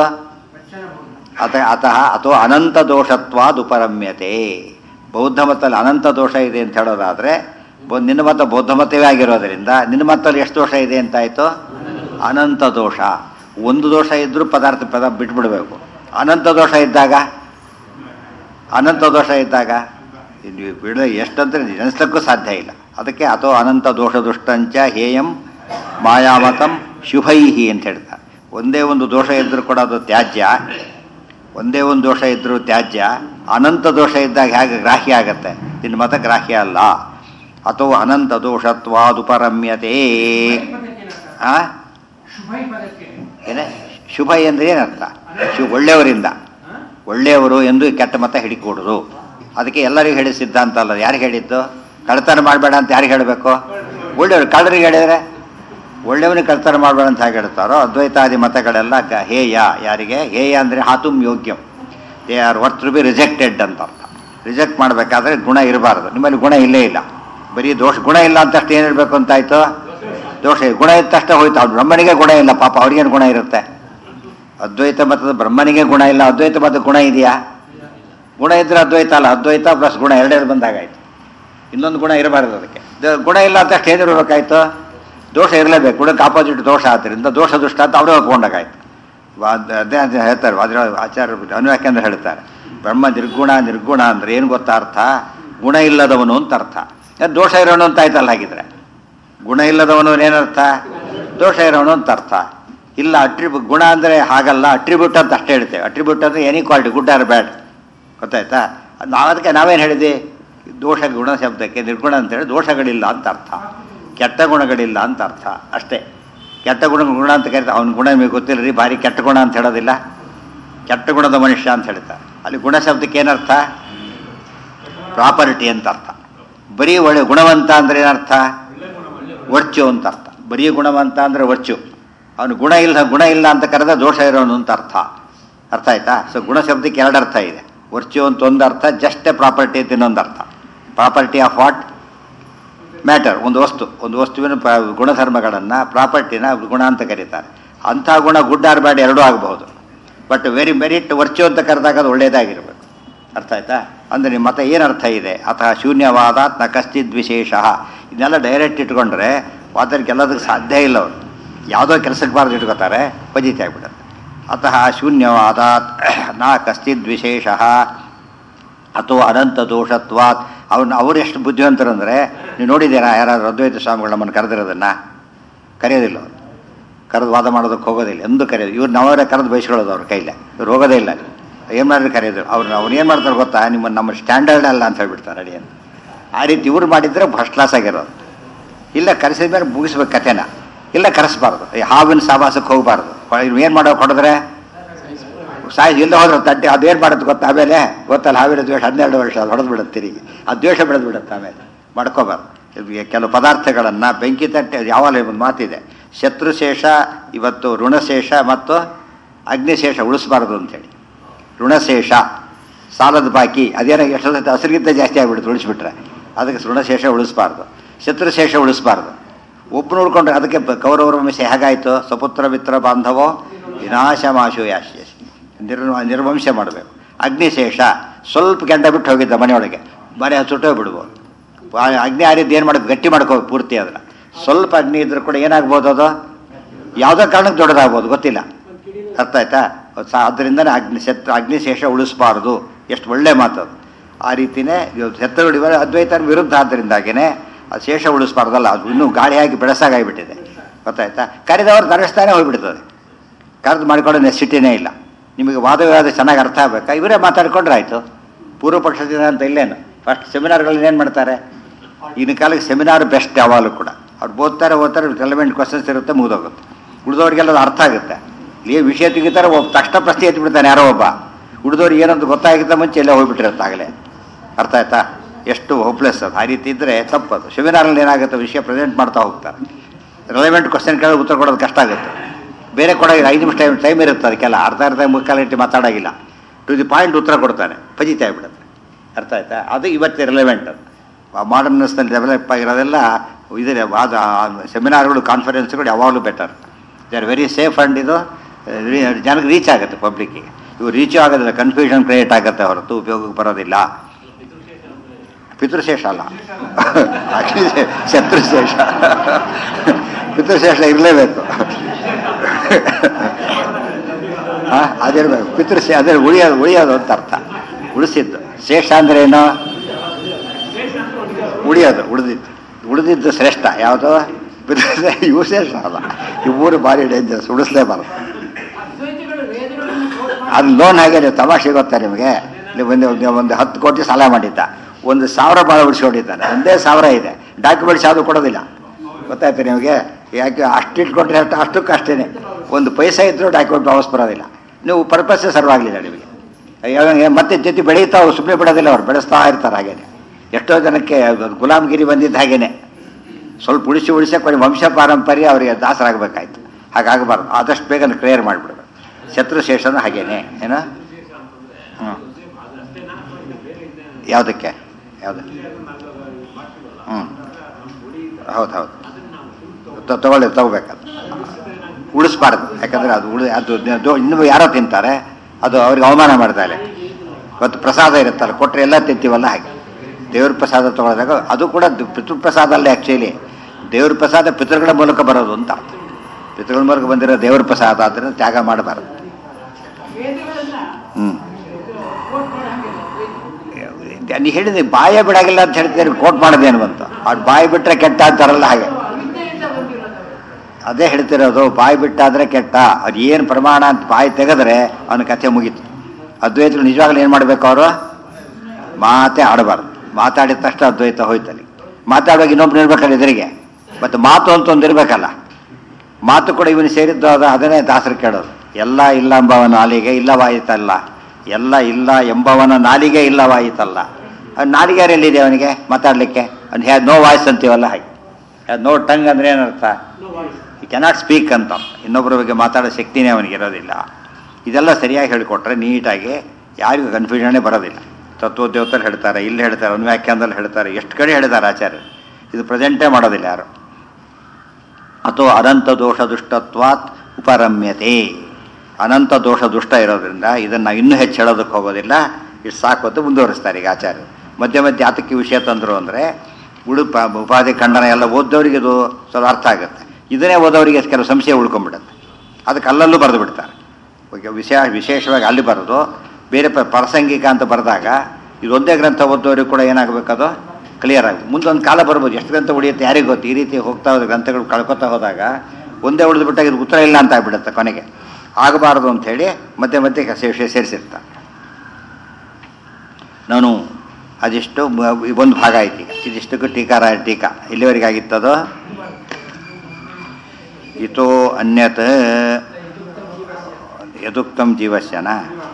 Speaker 1: ಅತ ಅತಃ ಅಥೋ ಅನಂತ ದೋಷತ್ವಾದ್ ಉಪರಮ್ಯತೆ ಬೌದ್ಧ ಮತದಲ್ಲಿ ಅನಂತ ದೋಷ ಇದೆ ಅಂತ ಹೇಳೋದಾದ್ರೆ ಬೌ- ನಿನ್ನ ಮತ ಬೌದ್ಧ ಮತವೇ ಆಗಿರೋದ್ರಿಂದ ನಿನ್ನ ಮತದಲ್ಲಿ ಎಷ್ಟು ದೋಷ ಇದೆ ಅಂತಾಯ್ತು ಅನಂತ ದೋಷ ಒಂದು ದೋಷ ಇದ್ರೂ ಪದಾರ್ಥ ಪದ ಬಿಟ್ಬಿಡ್ಬೇಕು ಅನಂತ ದೋಷ ಇದ್ದಾಗ ಅನಂತ ದೋಷ ಇದ್ದಾಗ ಇದು ಬಿಡ ಎಷ್ಟಂತ ನೆನೆಸ್ಲಿಕ್ಕೂ ಸಾಧ್ಯ ಇಲ್ಲ ಅದಕ್ಕೆ ಅಥೋ ಅನಂತ ದೋಷ ದುಷ್ಟಂಚ ಹೇಯಂ ಮಾಯಾಮತಂ ಶುಭೈಹಿ ಅಂತ ಹೇಳ್ತಾರೆ ಒಂದೇ ಒಂದು ದೋಷ ಇದ್ರೂ ಕೂಡ ಅದು ತ್ಯಾಜ್ಯ ಒಂದೇ ಒಂದು ದೋಷ ಇದ್ರೂ ತ್ಯಾಜ್ಯ ಅನಂತ ದೋಷ ಇದ್ದಾಗ ಹೇಗೆ ಗ್ರಾಹ್ಯ ಆಗತ್ತೆ ನಿನ್ನ ಮತ ಗ್ರಾಹ್ಯ ಅಲ್ಲ ಅಥೋ ಅನಂತ ದೋಷತ್ವಾದುಪರಮ್ಯತೆ ಆ
Speaker 2: ಶುಭೈ ಪದಕ್ಕೆ
Speaker 1: ಏನೇ ಶುಭ ಅಂದ್ರೆ ಏನರ್ಥ ಶು ಒಳ್ಳೆಯವರಿಂದ ಒಳ್ಳೆಯವರು ಎಂದು ಕೆಟ್ಟ ಮತ ಹಿಡಿಕೊಡುದು ಅದಕ್ಕೆ ಎಲ್ಲರಿಗೂ ಹೇಳಿ ಸಿದ್ಧಾಂತ ಅಲ್ಲ ಯಾರಿಗೆ ಹೇಳಿದ್ದು ಕಳ್ತನ ಮಾಡಬೇಡ ಅಂತ ಯಾರಿಗೆ ಹೇಳಬೇಕು ಒಳ್ಳೆಯವರು ಕಳ್ಳರಿಗೆ ಹೇಳಿದರೆ ಒಳ್ಳೆಯವನಿಗೆ ಕಳ್ತನ ಮಾಡಬೇಡ ಅಂತ ಹೇಗೆ ಹೇಳ್ತಾರೋ ಅದ್ವೈತಾದಿ ಮತಗಳೆಲ್ಲ ಗ- ಹೇಯ ಯಾರಿಗೆ ಹೇಯ ಅಂದರೆ ಹಾತುಂ ಯೋಗ್ಯಂ they are worth to be rejected ಅಂತ ಅರ್ಥ ರಿಜೆಕ್ಟ್ ಮಾಡಬೇಕಾದ್ರೆ ಗುಣ ಇರಬಾರ್ದು ನಿಮ್ಮಲ್ಲಿ ಗುಣ ಇಲ್ಲೇ ಇಲ್ಲ ಬರೀ ದೋಷ ಗುಣ ಇಲ್ಲ ಅಂತಷ್ಟು ಏನು ಇರಬೇಕು ಅಂತಾಯ್ತು ದೋಷ ಇದೆ. ಗುಣ ಇದ್ದ ತಕ್ಷಣ ಹೋಯ್ತು ಅವ್ನು ಬ್ರಹ್ಮನಿಗೆ ಗುಣ ಇಲ್ಲ ಪಾಪ ಅವ್ರಿಗೇನು ಗುಣ ಇರುತ್ತೆ ಅದ್ವೈತ ಮತದ ಬ್ರಹ್ಮನಿಗೆ ಗುಣ ಇಲ್ಲ ಅದ್ವೈತ ಮತದ ಗುಣ ಇದೆಯಾ ಗುಣ ಇದ್ರೆ ಅದ್ವೈತ ಅಲ್ಲ ಅದ್ವೈತ ಪ್ಲಸ್ ಗುಣ ಎರಡೆರಡು ಬಂದಾಗಾಯ್ತು ಇನ್ನೊಂದು ಗುಣ ಇರಬಾರ್ದು ಅದಕ್ಕೆ ದ- ಗುಣ ಇಲ್ಲ ಅಂತ ಅಷ್ಟು ಏನಿರ್ಬೇಕಾಯ್ತು ದೋಷ ಇರಲೇಬೇಕು ಗುಣಕ್ಕೆ ಆಪೋಸಿಟ್ ದೋಷ ಆದ್ದರಿಂದ ದೋಷ ದುಷ್ಟ ಅಂತ ಅವರೇ ಒಪ್ಕೊಂಡಾಗಾಯ್ತು ವಾ- ಅದೇ ಅಂತ ಹೇಳ್ತಾರೆ ವಾದ್ರ ಆಚಾರ್ಯ ಅನುವ್ಯಾಖ್ಯಾನ ಹೇಳ್ತಾರೆ ಬ್ರಹ್ಮ ನಿರ್ಗುಣ ನಿರ್ಗುಣ ಅಂದ್ರೆ ಏನು ಗೊತ್ತಾ ಅರ್ಥ ಗುಣ ಇಲ್ಲದವನು ಅಂತ ಅರ್ಥ ಅದು ದೋಷ ಇರೋನು ಅಂತ ಆಯ್ತಲ್ಲ ಹಾಗಿದ್ರೆ ಗುಣ ಇಲ್ಲದವನು ಏನರ್ಥ ದೋಷ ಇರೋನು ಅಂತ ಅರ್ಥ ಇಲ್ಲ ಅಟ್ರಿಬ್ಯೂ ಗುಣ ಅಂದರೆ ಹಾಗಲ್ಲ ಅಟ್ರಿಬ್ಯೂಟ್ ಅಂತ ಅಷ್ಟೇ ಹೇಳ್ತೇವೆ ಅಟ್ರಿಬ್ಯೂಟ್ ಅಂದರೆ any quality good or bad ಗೊತ್ತಾಯ್ತಾ ನಾವು ಅದಕ್ಕೆ ನಾವೇನು ಹೇಳಿದ್ವಿ ದೋಷ ಗುಣ ಶಬ್ದಕ್ಕೆ ನಿರ್ಗುಣ ಅಂತೇಳಿ ದೋಷಗಳಿಲ್ಲ ಅಂತ ಅರ್ಥ ಕೆಟ್ಟ ಗುಣಗಳಿಲ್ಲ ಅಂತ ಅರ್ಥ ಅಷ್ಟೇ ಕೆಟ್ಟ ಗುಣ ಗುಣ ಅಂತ ಕರಿತಾರೆ ಅವ್ನ ಗುಣ ನಿಮಗೆ ಗೊತ್ತಿಲ್ಲ ರೀ ಭಾರಿ ಕೆಟ್ಟ ಗುಣ ಅಂತ ಹೇಳೋದಿಲ್ಲ ಕೆಟ್ಟ ಗುಣದ ಮನುಷ್ಯ ಅಂತ ಹೇಳ್ತಾರೆ ಅಲ್ಲಿ ಗುಣ ಶಬ್ದಕ್ಕೆ ಏನರ್ಥ ಪ್ರಾಪರ್ಟಿ ಅಂತ ಅರ್ಥ ಬರೀ ಒಳ್ಳೆ ಗುಣವಂತ ಅಂದ್ರೆ ಏನರ್ಥ ವರ್ಚು ಅಂತ ಅರ್ಥ ಬರೀ ಗುಣವಂತ ಅಂದ್ರೆ ವರ್ಚು ಅವನು ಗುಣ ಇಲ್ಲ ಗುಣ ಇಲ್ಲ ಅಂತ ಕರೆದ ದೋಷ ಇರೋನು ಅಂತ ಅರ್ಥ ಅರ್ಥ ಆಯ್ತಾ ಸೊ ಗುಣ ಶಬ್ದಕ್ಕೆ ಎರಡು ಅರ್ಥ ಇದೆ ವರ್ಚು ಅಂತ ಒಂದು ಅರ್ಥ ಜಸ್ಟ್ ಪ್ರಾಪರ್ಟಿ ಅಂತ ಇನ್ನೊಂದು ಅರ್ಥ ಪ್ರಾಪರ್ಟಿ ಆಫ್ ವಾಟ್ ಮ್ಯಾಟರ್ ಒಂದು ವಸ್ತು ಒಂದು ವಸ್ತುವಿನ ಪ- ಗುಣಧರ್ಮಗಳನ್ನು ಪ್ರಾಪರ್ಟಿನ ಗುಣ ಅಂತ ಕರೀತಾರೆ ಅಂಥ ಗುಣ ಗುಡ್ ಆರ್ ಬ್ಯಾಡ್ ಎರಡೂ ಆಗಬಹುದು ಬಟ್ ವೆರಿ ಮೆರಿಟ್ ವರ್ಚು ಅಂತ ಕರೆದಾಗ ಅದು ಒಳ್ಳೆಯದಾಗಿರ್ಬೇಕು ಅರ್ಥ ಆಯ್ತಾ ಅಂದರೆ ನಿಮ್ಮ ಮತ ಏನು ಅರ್ಥ ಇದೆ ಅಥವಾ ಶೂನ್ಯವಾದ ನ ಕಶ್ಚಿದ್ ವಿಶೇಷ ಇದನ್ನೆಲ್ಲ ಡೈರೆಕ್ಟ್ ಇಟ್ಕೊಂಡ್ರೆ ವಾದರಿಗೆ ಎಲ್ಲದಕ್ಕೆ ಸಾಧ್ಯ ಇಲ್ಲ ಅವರು ಯಾವುದೋ ಕೆಲಸಕ್ಕೆ ಬಾರ್ದು ಇಟ್ಕೋತಾರೆ ಪಜಿತಿ ಆಗ್ಬಿಡುತ್ತೆ ಅತಃ ಶೂನ್ಯವಾದ ನಾ ಕಶ್ಚಿದ್ ವಿಶೇಷ ಅಥವಾ ಅನಂತ ದೋಷತ್ವಾತ್ ಅವನ್ನ ಅವ್ರು ಎಷ್ಟು ಬುದ್ಧಿವಂತರು ಅಂದರೆ ನೀವು ನೋಡಿದ್ದೀರಾ ಯಾರಾದ್ರೂ ಅದ್ವೈತ ಸ್ವಾಮಿಗಳು ನಮ್ಮನ್ನು ಕರೆದಿರೋದನ್ನ ಕರೆಯೋದಿಲ್ಲ ಅವರು ಕರೆದು ವಾದ ಮಾಡೋದಕ್ಕೆ ಹೋಗೋದಿಲ್ಲ ಎಂದು ಕರೆಯೋದು ಇವ್ರು ನಾವೇ ಕರೆದು ಬಯಸ್ಕೊಳ್ಳೋದು ಅವ್ರ ಕೈಲೇ ಇವ್ರು ಹೋಗೋದೇ ಇಲ್ಲ ಏನು ಮಾಡಿದ್ರೆ ಕರೆಯೋದು ಅವ್ರು ಅವ್ರು ಏನು ಮಾಡ್ತಾರೆ ಗೊತ್ತಾ ನಿಮ್ಮ ನಮ್ಮ ಸ್ಟ್ಯಾಂಡರ್ಡ್ ಅಲ್ಲ ಅಂತ ಹೇಳ್ಬಿಡ್ತಾರೆ ಅಡಿ ಅಂತ ಆ ರೀತಿ ಇವ್ರು ಮಾಡಿದ್ರೆ ಫಸ್ಟ್ ಕ್ಲಾಸ್ ಆಗಿರೋದು ಇಲ್ಲ ಕರೆಸಿದ ಮೇಲೆ ಮುಗಿಸ್ಬೇಕು ಕಥೆನ ಇಲ್ಲ ಕರೆಸ್ಬಾರ್ದು ಈ ಹಾವಿನ ಸಾವಾಸಕ್ಕೆ ಹೋಗಬಾರ್ದು ಏನು ಮಾಡೋ ಹೊಡೆದ್ರೆ ಸಾಯಿ ಇಲ್ಲ ಹೋದ್ರೆ ತಟ್ಟೆ ಅದೇನು ಮಾಡುತ್ತೆ ಗೊತ್ತಾ ಆಮೇಲೆ ಗೊತ್ತಲ್ಲ ಹಾವಿನ ದ್ವೇಷ ಹನ್ನೆರಡು ವರ್ಷ ಅದು ಹೊಡೆದು ಬಿಡುತ್ತೆ ತಿರುಗಿ ಆ ದ್ವೇಷ ಬೆಳೆದು ಬಿಡುತ್ತೆ ಆಮೇಲೆ ಮಾಡ್ಕೋಬಾರ್ದು ಇವ್ರಿಗೆ ಕೆಲವು ಪದಾರ್ಥಗಳನ್ನು ಬೆಂಕಿ ತಟ್ಟೆ ಯಾವಾಗಲೂ ಒಂದು ಮಾತಿದೆ ಶತ್ರುಶೇಷ ಇವತ್ತು ಋಣಶೇಷ ಮತ್ತು ಅಗ್ನಿಶೇಷ ಉಳಿಸ್ಬಾರ್ದು ಅಂತೇಳಿ ಋಣಶೇಷ ಸಾಲದ ಬಾಕಿ ಅದೇನೋ ಎಷ್ಟೊತ್ತ ಹಸಿರಿಗಿಂತ ಜಾಸ್ತಿ ಆಗಿಬಿಡುತ್ತೆ ಉಳಿಸ್ಬಿಟ್ರೆ ಅದಕ್ಕೆ ಋಣಶೇಷ ಉಳಿಸ್ಬಾರ್ದು ಶತ್ರುಶೇಷ ಉಳಿಸ್ಬಾರ್ದು ಒಬ್ಬನು ಉಳ್ಕೊಂಡ್ರೆ ಅದಕ್ಕೆ ಬ- ಕೌರವರ ವಂಶ ಹೇಗಾಯಿತು ಸಪುತ್ರ ಮಿತ್ರ ಬಾಂಧವೋ ವಿನಾಶಮಾಶು ಯಾಶ್ಯ ನಿರ್ ನಿರ್ವಂಶ ಮಾಡಬೇಕು ಅಗ್ನಿಶೇಷ ಸ್ವಲ್ಪ ಗಂಟೆ ಬಿಟ್ಟು ಹೋಗಿದ್ದ ಮನೆಯೊಳಗೆ ಮನೆ ಸುಟ್ಟೋಗಿ ಬಿಡ್ಬೋದು ಆ- ಅಗ್ನಿ ಆರಿದ್ದು ಏನು ಮಾಡೋದು ಗಟ್ಟಿ ಮಾಡ್ಕೋಬೇಕು ಪೂರ್ತಿ ಅದನ್ನ ಸ್ವಲ್ಪ ಅಗ್ನಿ ಇದ್ರೂ ಕೂಡ ಏನಾಗ್ಬೋದು ಅದು ಯಾವುದೋ ಕಾರಣಕ್ಕೆ ದೊಡ್ಡದಾಗ್ಬೋದು ಗೊತ್ತಿಲ್ಲ ಅರ್ಥ ಆಯ್ತಾ ಸ- ಅದರಿಂದನೇ ಅಗ್ನಿ ಶತ್ರು ಅಗ್ನಿಶೇಷ ಉಳಿಸ್ಬಾರ್ದು ಎಷ್ಟು ಒಳ್ಳೆ ಮಾತು ಅದು ಆ ರೀತಿನೇ ಶತ್ರುಗಳು ಇವರು ಅದ್ವೈತ ವಿರುದ್ಧ ಆದ್ದರಿಂದಾಗೇನೆ ಅದು ಶೇಷ ಉಳಿಸ್ಬಾರ್ದಲ್ಲ ಅದು ಇನ್ನೂ ಗಾಳಿಯಾಗಿ ಬೆಳಸಾಗಾಗಿಬಿಟ್ಟಿದೆ ಗೊತ್ತಾಯ್ತಾ ಕರೆದವ್ರು ಧರಿಸ್ತಾನೆ ಹೋಗ್ಬಿಡ್ತದೆ ಕರೆದು ಮಾಡ್ಕೊಳ್ಳೋ ನೆಸಿಟಿನೇ ಇಲ್ಲ ನಿಮಗೆ ವಾದ ವಿವಾದ ಚೆನ್ನಾಗಿ ಅರ್ಥ ಆಗಬೇಕಾ ಇವರೇ ಮಾತಾಡ್ಕೊಂಡ್ರೆ ಆಯಿತು ಪೂರ್ವ ಪಕ್ಷದಿಂದ ಅಂತ ಇಲ್ಲೇನು ಫಸ್ಟ್ ಸೆಮಿನಾರ್ಗಳಲ್ಲಿ ಏನು ಮಾಡ್ತಾರೆ ಈಗಿನ ಕಾಲಕ್ಕೆ ಸೆಮಿನಾರ್ ಬೆಸ್ಟ್ ಯಾವಾಗಲೂ ಕೂಡ ಅವ್ರು ಓದ್ತಾರೆ ಓದ್ತಾರೆ ರೆಲೆವೆಂಟ್ ಕ್ವಶನ್ಸ್ ಇರುತ್ತೆ ಮುಗಿದೋಗುತ್ತೆ ಉಳಿದವ್ರಿಗೆಲ್ಲ ಅದು ಅರ್ಥ ಆಗುತ್ತೆ ಇಲ್ಲಿ ವಿಷಯ ತೆಗಿತಾರೆ ಒಬ್ಬ ತಕ್ಷಣ ಪ್ರಶ್ನೆ ಎತ್ಬಿಡ್ತಾನೆ ಯಾರೋ ಒಬ್ಬ ಉಳಿದವ್ರಿಗೆ ಏನಂತ ಗೊತ್ತಾಗಿದ್ದ ಮುಂಚೆ ಎಲ್ಲ ಹೋಗ್ಬಿಟ್ಟಿರುತ್ತೆ ಆಗಲೇ ಅರ್ಥ ಆಯ್ತಾ ಎಷ್ಟು ಹೋಪ್ಲೆಸ್ ಅದು ಆ ರೀತಿ ಇದ್ದರೆ ತಪ್ಪದು ಸೆಮಿನಾರಲ್ಲಿ ಏನಾಗುತ್ತೆ ವಿಷಯ ಪ್ರೆಸೆಂಟ್ ಮಾಡ್ತಾ ಹೋಗ್ತಾರೆ ರೆಲೆವೆಂಟ್ ಕ್ವಶನ್ ಕೇಳಿದ್ರೆ ಉತ್ತರ ಕೊಡೋದು ಕಷ್ಟ ಆಗುತ್ತೆ ಬೇರೆ ಕೊಡೋದು ಐದು ನಿಮಿಷ ಟೈಮ್ ಟೈಮ್ ಇರುತ್ತೆ ಅದಕ್ಕೆಲ್ಲ ಅರ್ಧ ಅರ್ಧ ಮುಕ್ಕಾಲು ಗಂಟೆ ಮಾತಾಡೋಗಿಲ್ಲ ಟು ದಿ ಪಾಯಿಂಟ್ ಉತ್ತರ ಕೊಡ್ತಾನೆ ಫಜಿತ ಆಗ್ಬಿಡುತ್ತೆ ಅರ್ಥ ಆಯ್ತಾ ಅದು ಇವತ್ತೇ ರಿಲೆವೆಂಟ್ ಅದು ಮಾಡರ್ನ್ಸ್ನಲ್ಲಿ ಡೆವಲಪ್ ಆಗಿರೋದೆಲ್ಲ ಇದೆ ವಾದ ಸೆಮಿನಾರ್ಗಳು ಕಾನ್ಫರೆನ್ಸ್ಗಳು ಯಾವಾಗಲೂ better they are very safe and ಇದು ರೀ- ಜನಕ್ಕೆ ರೀಚ್ ಆಗುತ್ತೆ ಪಬ್ಲಿಕ್ಕಿಗೆ ಇವು ರೀಚ್ ಆಗೋದಿಲ್ಲ ಕನ್ಫ್ಯೂಷನ್ ಕ್ರಿಯೇಟ್ ಆಗುತ್ತೆ ಹೊರತು ಉಪಯೋಗಕ್ಕೆ ಬರೋದಿಲ್ಲ ಪಿತೃಶೇಷ ಅಲ್ಲ Actually, ಶತ್ರುಶೇಷ ಪಿತೃಶೇಷ ಇರಲೇಬೇಕು ಅದಿರಬೇಕು ಪಿತೃಶೇ ಅದೇ ಉಳಿಯೋದು ಉಳಿಯೋದು ಅಂತ ಅರ್ಥ ಉಳಿಸಿದ್ದು ಶೇಷ ಅಂದ್ರೆ ಏನು ಉಳಿಯೋದು ಉಳಿದಿದ್ದು ಉಳಿದಿದ್ದು ಶ್ರೇಷ್ಠ ಯಾವುದು ಪಿತೃಶೇ ಇವು ಶ್ರೇಷ್ಠ ಅಲ್ಲ ಈ ಮೂರು ಭಾರಿ ಡೇಂಜರ್ಸ್ ಉಳಿಸ್ಲೇಬಾರ್ದು
Speaker 2: ಅದ್ವೈತಿಗಳು ವೇದಗಳನ್ನು quote ಮಾಡಿ
Speaker 1: ಅದು ಲೋನ್ ಹಾಗೆ ನೀವು ತಮಾಷೆ ಗೊತ್ತಾ ನಿಮಗೆ ಇಲ್ಲಿ ಒಂದು ಒಂದು- ಒಂದು ಹತ್ತು ಕೋಟಿ ಸಾಲ ಮಾಡಿದ್ದ ಒಂದು ಸಾವಿರ ಭಾಳ ಉಳಿಸ್ಕೊಂಡಿದ್ದಾನೆ ಒಂದೇ ಸಾವಿರ ಇದೆ ಡಾಕ್ಯುಮೆಂಟ್ಸ್ ಯಾವುದು ಕೊಡೋದಿಲ್ಲ ಗೊತ್ತಾಯ್ತು ನಿಮಗೆ ಯಾಕೆ ಅಷ್ಟು ಇಟ್ಕೊಂಡ್ರೆ ಅಷ್ಟು ಅಷ್ಟಕ್ಕೆ ಅಷ್ಟೇ ಒಂದು ಪೈಸಾ ಇದ್ದರೂ ಡಾಕ್ಯುಮೆಂಟ್ ವಾಪಸ್ ಬರೋದಿಲ್ಲ ನೀವು ಪರ್ಪಸ್ಸೇ ಸರ್ವ್ ಆಗಲಿಲ್ಲ ನಿಮಗೆ ಯಾವಾಗ ಮತ್ತೆ ಜೊತೆ ಬೆಳೀತಾ ಅವ್ರು ಸುಮ್ಮನೆ ಬಿಡೋದಿಲ್ಲ ಅವ್ರು ಬೆಳೆಸ್ತಾ ಇರ್ತಾರೆ ಹಾಗೇನೆ ಎಷ್ಟೋ ಜನಕ್ಕೆ ಅದು ಗುಲಾಮಗಿರಿ ಬಂದಿದ್ದು ಹಾಗೇನೆ ಸ್ವಲ್ಪ ಉಳಿಸಿ ಉಳಿಸಿ ಕೊನೆ ವಂಶ ಪಾರಂಪರ್ಯ ಅವರಿಗೆ ದಾಸರಾಗಬೇಕಾಯ್ತು ಹಾಗಾಗಬಾರ್ದು ಆದಷ್ಟು ಬೇಗ ಕ್ಲಿಯರ್ ಮಾಡಿಬಿಡ್ಬೇಕು ಶತ್ರುಶೇಷನು ಹಾಗೇನೆ ಏನೋ ಹ್ಞೂ ಯಾವುದಕ್ಕೆ ಯಾವುದು ಹ್ಞೂ ಹೌದು ಹೌದು ತ- ತಗೊಳ್ಳಿ ತಗೋಬೇಕದು ಉಳಿಸ್ಬಾರ್ದು ಯಾಕಂದರೆ ಅದು ಉಳಿ ಅದು ದೊ- ಇನ್ನೂ ಯಾರೋ ತಿಂತಾರೆ ಅದು ಅವ್ರಿಗೆ ಅವಮಾನ ಮಾಡ್ತಾರೆ ಇವತ್ತು ಪ್ರಸಾದ ಇರುತ್ತಲ್ಲ ಕೊಟ್ಟರೆ ಎಲ್ಲ ತಿಂತೀವಲ್ಲ ಹಾಗೆ ದೇವ್ರ ಪ್ರಸಾದ ತಗೊಳಿದಾಗ ಅದು ಕೂಡ ದು- ಪಿತೃಪ್ರಸಾದ ಅಲ್ಲ ಆ್ಯಕ್ಚುಲಿ ದೇವ್ರ ಪ್ರಸಾದ ಪಿತೃಗಳ ಮೂಲಕ ಬರೋದು ಅಂತ ಪಿತೃಗಳ ಮೂಲಕ ಬಂದಿರೋ ದೇವ್ರ ಪ್ರಸಾದ ಅದನ್ನು ತ್ಯಾಗ ಮಾಡಬಾರ್ದು
Speaker 2: ವೇದಗಳನ್ನ
Speaker 1: ಹ್ಞೂ
Speaker 2: quote ಮಾಡೋ ಹಾಗಿಲ್ಲ
Speaker 1: ನೀ ಹೇಳಿದೆ ಬಾಯ ಬಿಡಾಗಿಲ್ಲ ಅಂತ ಹೇಳ್ತೀರಿ ಕೋಟ್ ಮಾಡೋದೇನು ಬಂತು ಅವ್ರು ಬಾಯಿ ಬಿಟ್ಟರೆ ಕೆಟ್ಟ ಅಂತಾರಲ್ಲ ಹಾಗೆ
Speaker 2: ಅವಿದ್ಯೆಯಿಂದ ಬಂದಿರೋದು
Speaker 1: ಅದೇ ಹೇಳ್ತಿರೋದು ಬಾಯಿ ಬಿಟ್ಟಾದ್ರೆ ಕೆಟ್ಟ ಅದು ಏನು ಪ್ರಮಾಣ ಅಂತ ಬಾಯಿ ತೆಗೆದ್ರೆ ಅವನ ಕಥೆ ಮುಗೀತು ಅದ್ವೈತರು ನಿಜವಾಗ್ಲೂ ಏನು ಮಾಡಬೇಕು ಅವರು ಮಾತೇ ಆಡಬಾರ್ದು ಮಾತಾಡಿದ ತಕ್ಷಣ ಅದ್ವೈತ ಹೋಯ್ತಲ್ಲಿ ಮಾತಾಡುವಾಗ ಇನ್ನೊಬ್ರು ಇರ್ಬೇಕಲ್ಲ ಎದುರಿಗೆ ಮತ್ತು ಮಾತು ಅಂತ ಒಂದು ಇರಬೇಕಲ್ಲ ಮಾತು ಕೂಡ ಇವನು ಸೇರಿದ್ದು ಅದ ಅದನ್ನೇ ದಾಸರು ಕೇಳೋದು ಎಲ್ಲ ಇಲ್ಲ ಎಂಬವನ ನಾಲಿಗೆ ಇಲ್ಲವಾಯಿತಲ್ಲ ಎಲ್ಲ ಇಲ್ಲ ಎಂಬವನ ನಾಲಿಗೆ ಇಲ್ಲವಾಯಿತಲ್ಲ ಅವ್ನ ನಾಲಿಗೆ ಎಲ್ಲಿದೆ ಅವನಿಗೆ ಮಾತಾಡಲಿಕ್ಕೆ ಅವ್ನು ಹ್ಯಾ ನೋ ವಾಯ್ಸ್ ಅಂತೀವಲ್ಲ ಹಾಗೆ ನೋ ಟಂಗ್ ಅಂದ್ರೆ ಏನರ್ಥ ಈ ಕೆನಾಟ್ ಸ್ಪೀಕ್ ಅಂತ ಇನ್ನೊಬ್ಬರ ಬಗ್ಗೆ ಮಾತಾಡೋ ಶಕ್ತಿನೇ ಅವನಿಗೆ ಇರೋದಿಲ್ಲ ಇದೆಲ್ಲ ಸರಿಯಾಗಿ ಹೇಳಿಕೊಟ್ರೆ ನೀಟಾಗಿ ಯಾರಿಗೂ ಕನ್ಫ್ಯೂಷನ್ನೇ ಬರೋದಿಲ್ಲ ತತ್ವೋದ್ಯೋತರು ಹೇಳ್ತಾರೆ ಇಲ್ಲಿ ಹೇಳ್ತಾರೆ ಒಂದು ವ್ಯಾಖ್ಯಾನದಲ್ಲಿ ಹೇಳ್ತಾರೆ ಎಷ್ಟು ಕಡೆ ಹೇಳಿದ್ದಾರೆ ಆಚಾರ್ಯರು ಇದು ಪ್ರೆಸೆಂಟೇ ಮಾಡೋದಿಲ್ಲ ಯಾರು ಅಥವಾ ಅನಂತ ದೋಷ ದುಷ್ಟತ್ವಾತ್ ಉಪರಮ್ಯತೆ ಅನಂತ ದೋಷ ದುಷ್ಟ ಇರೋದ್ರಿಂದ ಇದನ್ನು ಇನ್ನೂ ಹೆಚ್ಚು ಹೇಳೋದಕ್ಕೆ ಹೋಗೋದಿಲ್ಲ ಇಷ್ಟು ಸಾಕು ಅಂತ ಮುಂದುವರಿಸ್ತಾರೆ ಈಗ ಆಚಾರ್ಯರು ಮಧ್ಯ ಮಧ್ಯೆ ಆತಕ್ಕೆ ವಿಷಯ ತಂದರು ಅಂದರೆ ಉಡುಪ ಉಪಾಧಿ ಖಂಡನ ಎಲ್ಲ ಓದೋರಿಗೆ ಇದು ಸ್ವಲ್ಪ ಅರ್ಥ ಆಗುತ್ತೆ ಇದನ್ನೇ ಓದೋರಿಗೆ ಕೆಲವು ಸಂಶಯ ಉಳ್ಕೊಂಡ್ಬಿಡುತ್ತೆ ಅದಕ್ಕೆ ಅಲ್ಲಲ್ಲೂ ಬರೆದು ಬಿಡ್ತಾರೆ ಈಗ ವಿಷಯ ವಿಶೇಷವಾಗಿ ಅಲ್ಲಿ ಬರೋದು ಬೇರೆ ಪ ಪ್ರಾಸಂಗಿಕ ಅಂತ ಬರೆದಾಗ ಇದೊಂದೇ ಗ್ರಂಥ ಓದೋರಿಗೆ ಕೂಡ ಏನಾಗಬೇಕದು ಕ್ಲಿಯರ್ ಆಗುತ್ತೆ ಮುಂದೊಂದು ಕಾಲ ಬರ್ಬೋದು ಎಷ್ಟು ಗ್ರಂಥ ಉಳಿಯುತ್ತೆ ಯಾರಿಗೆ ಗೊತ್ತು ಈ ರೀತಿ ಹೋಗ್ತಾ ಹೋದ ಗ್ರಂಥಗಳು ಕಳ್ಕೊತಾ ಹೋದಾಗ ಒಂದೇ ಉಳಿದು ಬಿಟ್ಟಾಗ ಇದು ಉತ್ತರ ಇಲ್ಲ ಅಂತ ಆಗ್ಬಿಡುತ್ತೆ ಕೊನೆಗೆ ಆಗಬಾರದು ಅಂಥೇಳಿ ಮತ್ತೆ ಮತ್ತೆ ಕಸ ವಿಷಯ ಸೇರಿಸಿರ್ತಾರೆ ನಾನು ಅದಿಷ್ಟು ಮ- ಒಂದು ಭಾಗ ಆಯ್ತು ಈಗ ಇದಿಷ್ಟಕ್ಕೂ ಟೀಕಾರ ಟೀಕಾ ಇಲ್ಲಿವರೆಗೆ ಆಗಿತ್ತದು ಇತೋ ಅನ್ಯತ್ ಯದುಕ್ತಂ ಜೀವಸ್ಯನ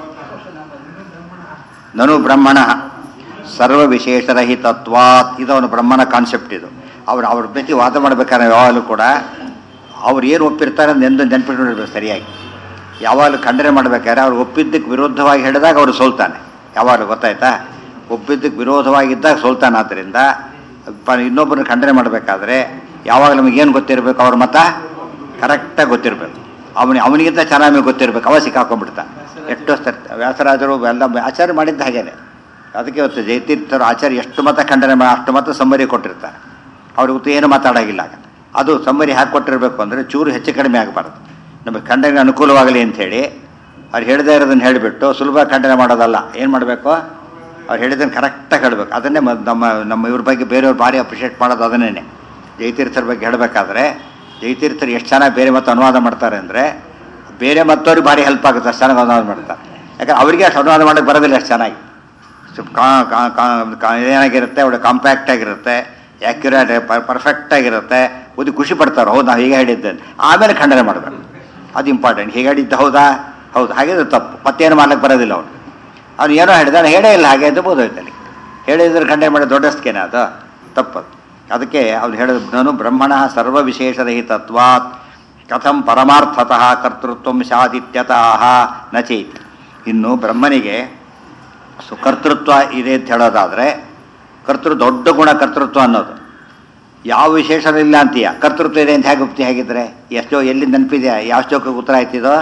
Speaker 1: ನನು ಬ್ರಹ್ಮಣ ಸರ್ವ ವಿಶೇಷರಹಿತತ್ವಾತ್ ಇದು ಅವನು ಬ್ರಹ್ಮಣ ಕಾನ್ಸೆಪ್ಟ್ ಇದು ಅವ್ರು ಅವ್ರ ಪ್ರತಿ ವಾದ ಮಾಡ್ಬೇಕಾದ್ರೆ ಯಾವಾಗಲೂ ಕೂಡ ಅವ್ರು ಏನು ಒಪ್ಪಿರ್ತಾರೆ ಅಂತ ಎಂದು ನೆನ್ಪಿಟ್ಕೊಂಡಿರ್ಬೇಕು ಸರಿಯಾಗಿ ಯಾವಾಗಲೂ ಖಂಡನೆ ಮಾಡ್ಬೇಕಾದ್ರೆ ಅವ್ರು ಒಪ್ಪಿದ್ದಕ್ಕೆ ವಿರುದ್ಧವಾಗಿ ಹೇಳಿದಾಗ ಅವರು ಸೋಲ್ತಾನೆ ಯಾವಾಗಲೂ ಗೊತ್ತಾಯ್ತಾ ಒಪ್ಪಿದ್ದಕ್ಕೆ ವಿರೋಧವಾಗಿದ್ದಾಗ ಸೋಲ್ತಾನೆ ಆದ್ದರಿಂದ ಪ ಇನ್ನೊಬ್ಬರನ್ನ ಖಂಡನೆ ಮಾಡಬೇಕಾದ್ರೆ ಯಾವಾಗ ನಮಗೇನು ಗೊತ್ತಿರಬೇಕು ಅವ್ರ ಮತ ಕರೆಕ್ಟಾಗಿ ಗೊತ್ತಿರಬೇಕು ಅವನಿ ಅವನಿಗಿಂತ ಚೆನ್ನಾಗಿ ಗೊತ್ತಿರಬೇಕು ಅವ ಸಿಕ್ಕಾಕೊಂಡ್ಬಿಡ್ತಾನೆ ಎಷ್ಟೋ ಸರ್ ವ್ಯಾಸರಾಜರು ಎಲ್ಲ ಆಚಾರ್ಯ ಮಾಡಿದ್ದ ಹಾಗೇನೆ ಅದಕ್ಕೆ ಇವತ್ತು ಜಯತೀರ್ಥರು ಆಚಾರ್ಯ ಎಷ್ಟು ಮತ ಖಂಡನೆ ಮಾಡಿ ಅಷ್ಟು ಮತ ಸಮ್ಮರಿ ಕೊಟ್ಟಿರ್ತಾರೆ ಅವ್ರಿಗೆ ಗೊತ್ತು ಏನು ಮಾತಾಡೋಗಿಲ್ಲ ಆಗ ಅದು ಸಮ್ಮರಿ ಹಾಕಿ ಕೊಟ್ಟಿರಬೇಕು ಅಂದರೆ ಚೂರು ಹೆಚ್ಚು ಕಡಿಮೆ ಆಗಬಾರ್ದು ನಮಗೆ ಖಂಡನೆ ಅನುಕೂಲವಾಗಲಿ ಅಂಥೇಳಿ ಅವ್ರು ಹೇಳದೇ ಇರೋದನ್ನು ಹೇಳಿಬಿಟ್ಟು ಸುಲಭ ಖಂಡನೆ ಮಾಡೋದಲ್ಲ ಏನು ಮಾಡಬೇಕು ಅವ್ರು ಹೇಳಿದ್ದನ್ನು ಕರೆಕ್ಟಾಗಿ ಹೇಳ್ಬೇಕು ಅದನ್ನೇ ಮ- ನಮ್ಮ ನಮ್ಮ ಇವ್ರ ಬಗ್ಗೆ ಬೇರೆಯವ್ರು ಭಾರಿ ಅಪ್ರಿಷಿಯೇಟ್ ಮಾಡೋದು ಅದನ್ನೇ ಜಯತೀರ್ಥರ ಬಗ್ಗೆ ಹೇಳಬೇಕಾದ್ರೆ ಜಯತೀರ್ಥರು ಎಷ್ಟು ಚೆನ್ನಾಗಿ ಬೇರೆ ಮತ್ತು ಅನುವಾದ ಮಾಡ್ತಾರೆ ಅಂದರೆ ಬೇರೆ ಮತ್ತವ್ರಿಗೆ ಭಾರಿ ಹೆಲ್ಪ್ ಆಗುತ್ತೆ ಅಷ್ಟು ಚೆನ್ನಾಗಿ ಅನುವಾದ ಮಾಡ್ತಾರೆ ಯಾಕಂದ್ರೆ ಅವರಿಗೆ ಅಷ್ಟು ಅನುವಾದ ಮಾಡೋಕ್ಕೆ ಬರೋದಿಲ್ಲ ಅಷ್ಟು ಚೆನ್ನಾಗಿ ಸ್ವಲ್ಪ ಕಾ ಕಾ- ಕಾ- ಕಾ- ಏನಾಗಿರುತ್ತೆ ಒಳ್ಳೆ ಕಾಂಪ್ಯಾಕ್ಟ್ ಆಗಿರುತ್ತೆ ಆ್ಯಕ್ಯುರೇಟ್ ಪರ್ಫೆಕ್ಟ್ ಆಗಿರುತ್ತೆ ಓದಿ ಖುಷಿ ಪಡ್ತಾರೆ ಹೌದು ನಾವು ಹೀಗೆ ಹೇಳಿದ್ದೆ ಆಮೇಲೆ ಖಂಡನೆ ಮಾಡಬೇಕು ಅದು ಇಂಪಾರ್ಟೆಂಟ್ ಹೀಗೆ ಹೇಳಿದ್ದು ಹೌದಾ ಹೌದು ಹಾಗಿದ್ರೆ ತಪ್ಪು ಮತ್ತೇನು ಮಾಡ್ಲಿಕ್ಕೆ ಬರೋದಿಲ್ಲ ಅವನು ಅವ್ನು ಏನೋ ಹೇಳಿದಾನೆ ಹೇಳೇ ಇಲ್ಲ ಹಾಗೆ ಅಂತ ಬೋಧೋಯ್ತಲ್ಲಿ ಹೇಳಿದ್ರೆ ಖಂಡನೆ ಮಾಡಿ ದೊಡ್ಡಸ್ಕೇನೆ ಅದು ತಪ್ಪದು ಅದಕ್ಕೆ ಅವ್ನು ಹೇಳಿದ ನಾನು ಬ್ರಹ್ಮಣ ಸರ್ವ ವಿಶೇಷರಹಿತತ್ವಾತ್ ಕಥಂ ಪರಮಾರ್ಥತಃ ಕರ್ತೃತ್ವ ಸ್ಯಾದಿತ್ಯತಃ ನಚೇತ್ ಇನ್ನು ಬ್ರಹ್ಮನಿಗೆ ಸೊ ಕರ್ತೃತ್ವ ಇದೆ ಅಂತ ಹೇಳೋದಾದರೆ ಕರ್ತೃ ದೊಡ್ಡ ಗುಣ ಕರ್ತೃತ್ವ ಅನ್ನೋದು ಯಾವ ವಿಶೇಷಣ ಇಲ್ಲ ಅಂತೀಯ ಕರ್ತೃತ್ವ ಇದೆ ಅಂತ ಹೇಗೆ ಒಪ್ತಿ ಹೇಗಿದ್ರೆ ಎಷ್ಟೋ ಎಲ್ಲಿ ನೆನಪಿದೆಯಾ ಯಾವ ಶ್ಲೋಕಕ್ಕೆ ಉತ್ತರ ಆಯ್ತಿದೋ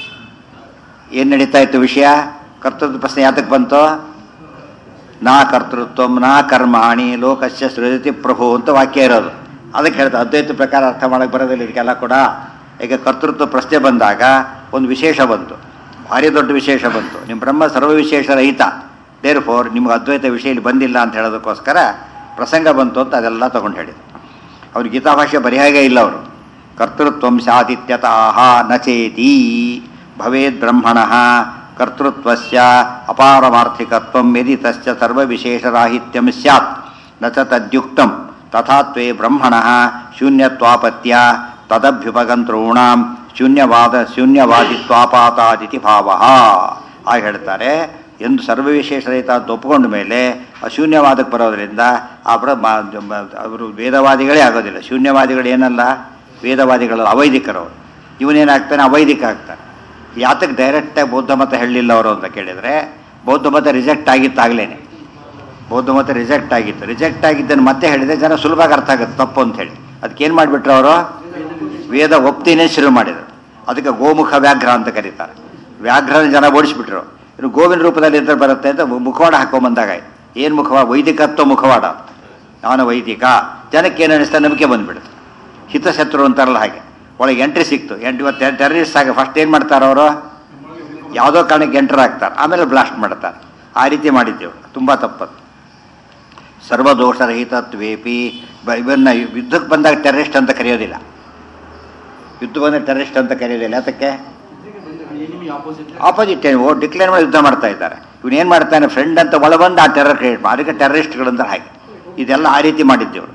Speaker 1: ಏನು ನಡೀತಾ ಇತ್ತು ವಿಷಯ ಕರ್ತೃತ್ವ ಪ್ರಶ್ನೆ ಯಾತಕ್ಕೆ ಬಂತು ನಾ ಕರ್ತೃತ್ವ ನಾ ಕರ್ಮಾಣಿ ಲೋಕಸ್ಯ ಸೃಜತಿ ಪ್ರಭು ಅಂತ ವಾಕ್ಯ ಇರೋದು ಅದಕ್ಕೆ ಹೇಳ್ತಾರೆ ಅದ್ವೈತ ಪ್ರಕಾರ ಅರ್ಥ ಮಾಡಕ್ಕೆ ಬರೋದಿಲ್ಲ ಇದಕ್ಕೆಲ್ಲ ಕೂಡ ಈಗ ಕರ್ತೃತ್ವ ಪ್ರಶ್ನೆ ಬಂದಾಗ ಒಂದು ವಿಶೇಷ ಬಂತು ಭಾರಿ ದೊಡ್ಡ ವಿಶೇಷ ಬಂತು ನಿಮ್ಮ ಬ್ರಹ್ಮ ಸರ್ವ ವಿಶೇಷ ರಹಿತ ದೇರ್ ಫೋರ್ ನಿಮ್ಗೆ ಅದ್ವೈತ ವಿಷಯ ಇಲ್ಲಿ ಬಂದಿಲ್ಲ ಅಂತ ಹೇಳೋದಕ್ಕೋಸ್ಕರ ಪ್ರಸಂಗ ಬಂತು ಅಂತ ಅದೆಲ್ಲ ತಗೊಂಡು ಹೇಳಿದ್ರು ಅವ್ರು ಗೀತಾಭಾಷ್ಯ ಬರಿಹಾಗೆ ಇಲ್ಲ ಅವರು ಕರ್ತೃತ್ವ ಸ್ಯಾದಿತ್ಯತಃ ನಚೇತಿ ಭವೇದ್ ಬ್ರಹ್ಮಣ ಕರ್ತೃತ್ವಸ್ಯ ಅಪಾರಮಾರ್ಥಿಕತ್ವಂ ಯದಿ ತಸ್ಯ ಸರ್ವವಿಶೇಷರಾಹಿತ್ಯಂ ಸ್ಯಾತ್ ನ ಚ ತದ್ಯುಕ್ತಂ ತಥಾ ತ್ವೇ ಬ್ರಹ್ಮಣ ಶೂನ್ಯತ್ವಾಪತ್ಯ ತದಭ್ಯುಪಗಂತॄಣಾಂ ಶೂನ್ಯವಾದ ಶೂನ್ಯವಾದಿತ್ವಾಪಾತಾದಿತಿ ಭಾವ ಆಗ ಹೇಳ್ತಾರೆ ಎಂದು ಸರ್ವವಿಶೇಷರಹಿತ ಅಂತ ಒಪ್ಕೊಂಡ ಮೇಲೆ ಅಶೂನ್ಯವಾದಕ್ಕೆ ಬರೋದರಿಂದ ಅವರ ಅವರು ವೇದವಾದಿಗಳೇ ಆಗೋದಿಲ್ಲ ಶೂನ್ಯವಾದಿಗಳು ಏನಲ್ಲ ವೇದವಾದಿಗಳಲ್ಲ ಅವೈದಿಕರು ಅವರು ಇವನೇನಾಗ್ತಾನೆ ಅವೈದಿಕ ಆಗ್ತಾನೆ ಯಾತಕ್ಕೆ ಡೈರೆಕ್ಟಾಗಿ ಬೌದ್ಧ ಮತ ಹೇಳಲಿಲ್ಲ ಅವರು ಅಂತ ಕೇಳಿದರೆ ಬೌದ್ಧ ಮತ ರಿಜೆಕ್ಟ್ ಆಗಿತ್ತು ಆಗ್ಲೇನೆ ಬೌದ್ಧ ಮತ ರಿಜೆಕ್ಟ್ ಆಗಿತ್ತು ರಿಜೆಕ್ಟ್ ಆಗಿದ್ದನ್ನು ಮತ್ತೆ ಹೇಳಿದರೆ ಜನ ಸುಲಭವಾಗಿ ಅರ್ಥ ಆಗುತ್ತೆ ತಪ್ಪು ಅಂತ ಹೇಳಿ ಅದಕ್ಕೆ ಏನು ಮಾಡಿಬಿಟ್ರು ಅವರು ವೇದ ಒಪ್ತಿನೇ ಶುರು ಮಾಡಿದರು ಅದಕ್ಕೆ ಗೋಮುಖ ವ್ಯಾಘ್ರ ಅಂತ ಕರೀತಾರೆ ವ್ಯಾಘ್ರನ ಜನ ಓಡಿಸ್ಬಿಟ್ರು ಇನ್ನು ಗೋವಿನ ರೂಪದಲ್ಲಿ ಇದ್ರೆ ಬರುತ್ತೆ ಅಂತ ಮುಖವಾಡ ಹಾಕೊಂಬಂದಾಗ ಏನು ಮುಖವಾಡ ವೈದಿಕತ್ವ ಮುಖವಾಡ ಅವನ ವೈದಿಕ ಜನಕ್ಕೆ ಏನು ಅನಿಸ್ತಾ ನಂಬಿಕೆ ಬಂದ್ಬಿಡುತ್ತೆ ಹಿತಶತ್ರು ಅಂತಾರಲ್ಲ ಹಾಗೆ ಒಳಗೆ ಎಂಟ್ರಿ ಸಿಕ್ತು ಎಂಟ್ರಿ ಇವತ್ತು ಟೆರರಿಸ್ಟ್ ಆಗಿ ಫಸ್ಟ್ ಏನು ಮಾಡ್ತಾರೆ ಅವರು ಯಾವುದೋ ಕಾರಣಕ್ಕೆ ಎಂಟರ್ ಆಗ್ತಾರೆ ಆಮೇಲೆ ಬ್ಲಾಸ್ಟ್ ಮಾಡ್ತಾರೆ ಆ ರೀತಿ ಮಾಡಿದ್ದೇವೆ ತುಂಬ ತಪ್ಪತ್ತು ಸರ್ವದೋಷರಹಿತತ್ವೇಪಿ ಬ- ಇವನ್ನ ಯುದ್ಧಕ್ಕೆ ಬಂದಾಗ ಟೆರರಿಸ್ಟ್ ಅಂತ ಕರೆಯೋದಿಲ್ಲ ಯುದ್ಧ ಬಂದಾಗ ಟೆರರಿಸ್ಟ್ ಅಂತ ಕರೆಯೋದಿಲ್ಲ ಅದಕ್ಕೆ ಆಪೋಸಿಟ್ ಓ ಡಿಕ್ಲೇರ್ ಮಾಡಿ ಯುದ್ಧ ಮಾಡ್ತಾ ಇದ್ದಾರೆ ಇವನು ಏನು ಮಾಡ್ತಾನೆ ಫ್ರೆಂಡ್ ಅಂತ ಒಳ ಬಂದು ಆ ಟೆರರ್ ಕ್ರಿಯೇಟ್ ಮಾಡಿ ಅದಕ್ಕೆ ಟೆರರಿಸ್ಟ್ಗಳು ಅಂತ ಹಾಗೆ ಇದೆಲ್ಲ ಆ ರೀತಿ ಮಾಡಿದ್ದೇವೆ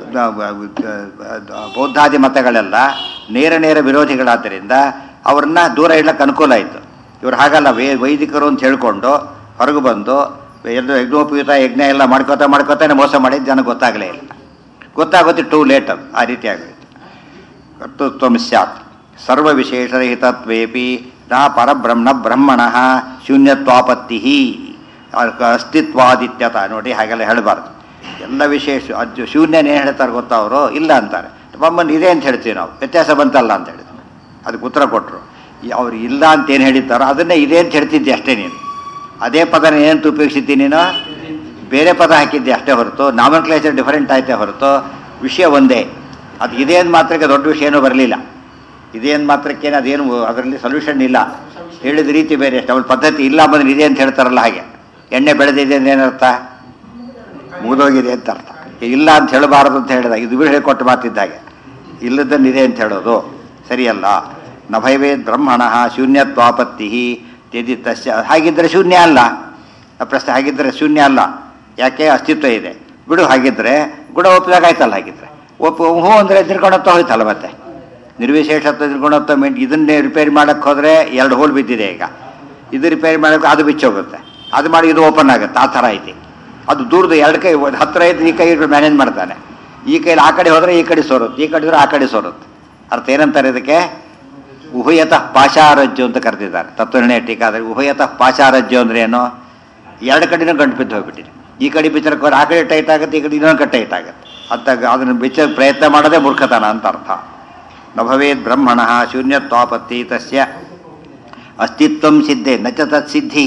Speaker 1: ಬೌದ್ಧಾದಿ ಮತಗಳೆಲ್ಲ ನೇರ ನೇರ ವಿರೋಧಿಗಳಾದ್ದರಿಂದ ಅವ್ರನ್ನ ದೂರ ಇಡ್ಲಕ್ಕೆ ಅನುಕೂಲ ಆಯಿತು ಇವ್ರು ಹಾಗಲ್ಲ ವೇ ವೈದಿಕರು ಅಂತ ಹೇಳ್ಕೊಂಡು ಹೊರಗೆ ಬಂದು ಎಲ್ಲ ಯಜ್ಞೋಪಯುತ ಯಜ್ಞ ಎಲ್ಲ ಮಾಡ್ಕೋತಾ ಮಾಡ್ಕೋತಾನೆ ಮೋಸ ಮಾಡಿದ್ದು ಜನಕ್ಕೆ ಗೊತ್ತಾಗಲೇ ಇಲ್ಲ ಗೊತ್ತಾಗುತ್ತೆ ಟೂ ಲೇಟ್ ಅದು ಆ ರೀತಿ ಆಗೋಯ್ತು ಕರ್ತೃತ್ವ ಸ್ಯಾತ್ ಸರ್ವ ವಿಶೇಷರಹಿತತ್ವೇಪಿ ನ ಪರಬ್ರಹ್ಮ ಬ್ರಹ್ಮಣ ಶೂನ್ಯತ್ವಾಪತ್ತಿ ಅಸ್ತಿತ್ವಾದಿತ್ಯತ ನೋಡಿ ಹಾಗೆಲ್ಲ ಹೇಳಬಾರ್ದು ಎಲ್ಲ ವಿಶೇಷ ಅದು ಶೂನ್ಯನೇ ಹೇಳ್ತಾರೆ ಗೊತ್ತಾ ಅವರು ಇಲ್ಲ ಅಂತಾರೆ ಬ್ರಹ್ಮನ್ ಇದೆ ಅಂತ ಹೇಳ್ತೀವಿ ನಾವು ವ್ಯತ್ಯಾಸ ಬಂತಲ್ಲ ಅಂತ ಹೇಳಿದ್ರು ಅದಕ್ಕೆ ಉತ್ತರ ಕೊಟ್ಟರು ಅವ್ರು ಇಲ್ಲ ಅಂತ ಏನು ಹೇಳಿದ್ದಾರೋ ಅದನ್ನೇ ಇದೆ ಅಂತ ಹೇಳ್ತಿದ್ದೆ ಅಷ್ಟೇ ನೀನು ಅದೇ ಪದನ ಏನಂತ ಉಪಯೋಗಿಸಿದ್ದಿ ನೀನು ಬೇರೆ ಪದ ಹಾಕಿದ್ದೆ ಅಷ್ಟೇ ಹೊರತು ನಾಮನ್ ಕ್ಲೇಚರ್ ಡಿಫರೆಂಟ್ ಆಯ್ತೇ ಹೊರತು ವಿಷಯ ಒಂದೇ ಅದು ಇದೆ ಅಂದ ಮಾತ್ರಕ್ಕೆ ದೊಡ್ಡ ವಿಷಯ ಏನೂ ಬರಲಿಲ್ಲ ಇದೆ ಅಂದ ಮಾತ್ರಕ್ಕೇನು ಅದೇನು ಅದರಲ್ಲಿ ಸೊಲ್ಯೂಷನ್ ಇಲ್ಲ ಹೇಳಿದ ರೀತಿ ಬೇರೆ ಅಷ್ಟೇ ಅವ್ರ ಪದ್ಧತಿ ಇಲ್ಲ ಬಂದ್ರೆ ಇದೆ ಅಂತ ಹೇಳ್ತಾರಲ್ಲ ಹಾಗೆ ಎಣ್ಣೆ ಬೆಳೆದಿದೆ ಅಂದ್ರೆ ಏನರ್ಥ ಮುಗಿದೋಗಿದೆ ಅಂತ ಅರ್ಥ ಇಲ್ಲ ಅಂತ ಹೇಳಬಾರದು ಅಂತ ಹೇಳಿದ ಇದು ಬಿಡು ಹೇಳಿಕೊಟ್ಟು ಮಾತಿದ್ದಾಗೆ ಇಲ್ಲದನ್ನು ಇದೆ ಅಂತ ಹೇಳೋದು ಸರಿಯಲ್ಲ ನಭೈವೇದ್ ಬ್ರಹ್ಮಣ ಶೂನ್ಯತ್ವಾಪತ್ತಿ ಯದಿ ತಸ್ಯ ಹಾಗಿದ್ದರೆ ಶೂನ್ಯ ಅಲ್ಲ ಆ ಪ್ರಶ್ನೆ ಹಾಗಿದ್ದರೆ ಶೂನ್ಯ ಅಲ್ಲ ಯಾಕೆ ಅಸ್ತಿತ್ವ ಇದೆ ಬಿಡು ಹಾಗಿದ್ರೆ ಗುಣ ಒಪ್ಪಿದಾಗ ಆಯ್ತಲ್ಲ ಹಾಗಿದ್ರೆ ಒಪ್ಪು ಹ್ಞೂ ಅಂದರೆ ನಿರ್ಗುಣತ್ವ ಹೋಯ್ತಲ್ಲ ಮತ್ತೆ ನಿರ್ವಿಶೇಷತ್ವ ನಿರ್ಗುಣತ್ವ ಮೇನ್ ಇದನ್ನೇ ರಿಪೇರಿ ಮಾಡಕ್ಕೆ ಹೋದರೆ ಎರಡು ಹೋಲ್ ಬಿದ್ದಿದೆ ಈಗ ಇದು ರಿಪೇರಿ ಮಾಡೋಕೆ ಅದು ಬಿಚ್ಚೋಗುತ್ತೆ ಅದು ಮಾಡಿ ಇದು ಓಪನ್ ಆಗುತ್ತೆ ಆ ಥರ ಐತಿ ಅದು ದೂರದ ಎರಡು ಕೈ ಒಂದ್ ಹತ್ತಿರ ಐತಿ ಈ ಕೈ ಮ್ಯಾನೇಜ್ ಮಾಡ್ತಾನೆ ಈ ಕೈಲಿ ಆ ಕಡೆ ಹೋದರೆ ಈ ಕಡೆ ಸೋರುತ್ತೆ ಈ ಕಡೆ ಹೋದ್ರೆ ಆ ಕಡೆ ಸೋರುತ್ತೆ ಅರ್ಥ ಏನಂತಾರೆ ಇದಕ್ಕೆ ಉಭಯತಃ ಪಾಶಾರಜ್ಜು ಅಂತ ಕರೆದಿದ್ದಾರೆ ತತ್ವನಿರ್ಣಯ ಟೀಕಾದ್ರೆ ಉಭಯತಃ ಪಾಶಾರಜ್ಜು ಅಂದ್ರೆ ಏನು ಎರಡು ಕಡೆನೂ ಗಂಟು ಬಿದ್ದು ಹೋಗ್ಬಿಟ್ಟಿದೆ ಈ ಕಡೆ ಬಿಚ್ಚರಕ್ಕೆ ಹೋದ್ರೆ ಆ ಕಡೆ ಟೈಟ್ ಆಗುತ್ತೆ ಈ ಕಡೆ ಇನ್ನೊಂದು ಕಡೆ ಟೈಟ್ ಆಗುತ್ತೆ ಅಂತ ಅದನ್ನು ಬಿಚ್ಚ ಪ್ರಯತ್ನ ಮಾಡೋದೇ ಮೂರ್ಖತನ ಅಂತ ಅರ್ಥ ನ ಭವೇದ್ ಬ್ರಹ್ಮಣ ಶೂನ್ಯತ್ವಾಪತ್ತಿ ತಸ್ಯ ಅಸ್ತಿತ್ವಂ ಸಿದ್ಧೆ ನ ಚ ತತ್ಸಿದ್ಧಿ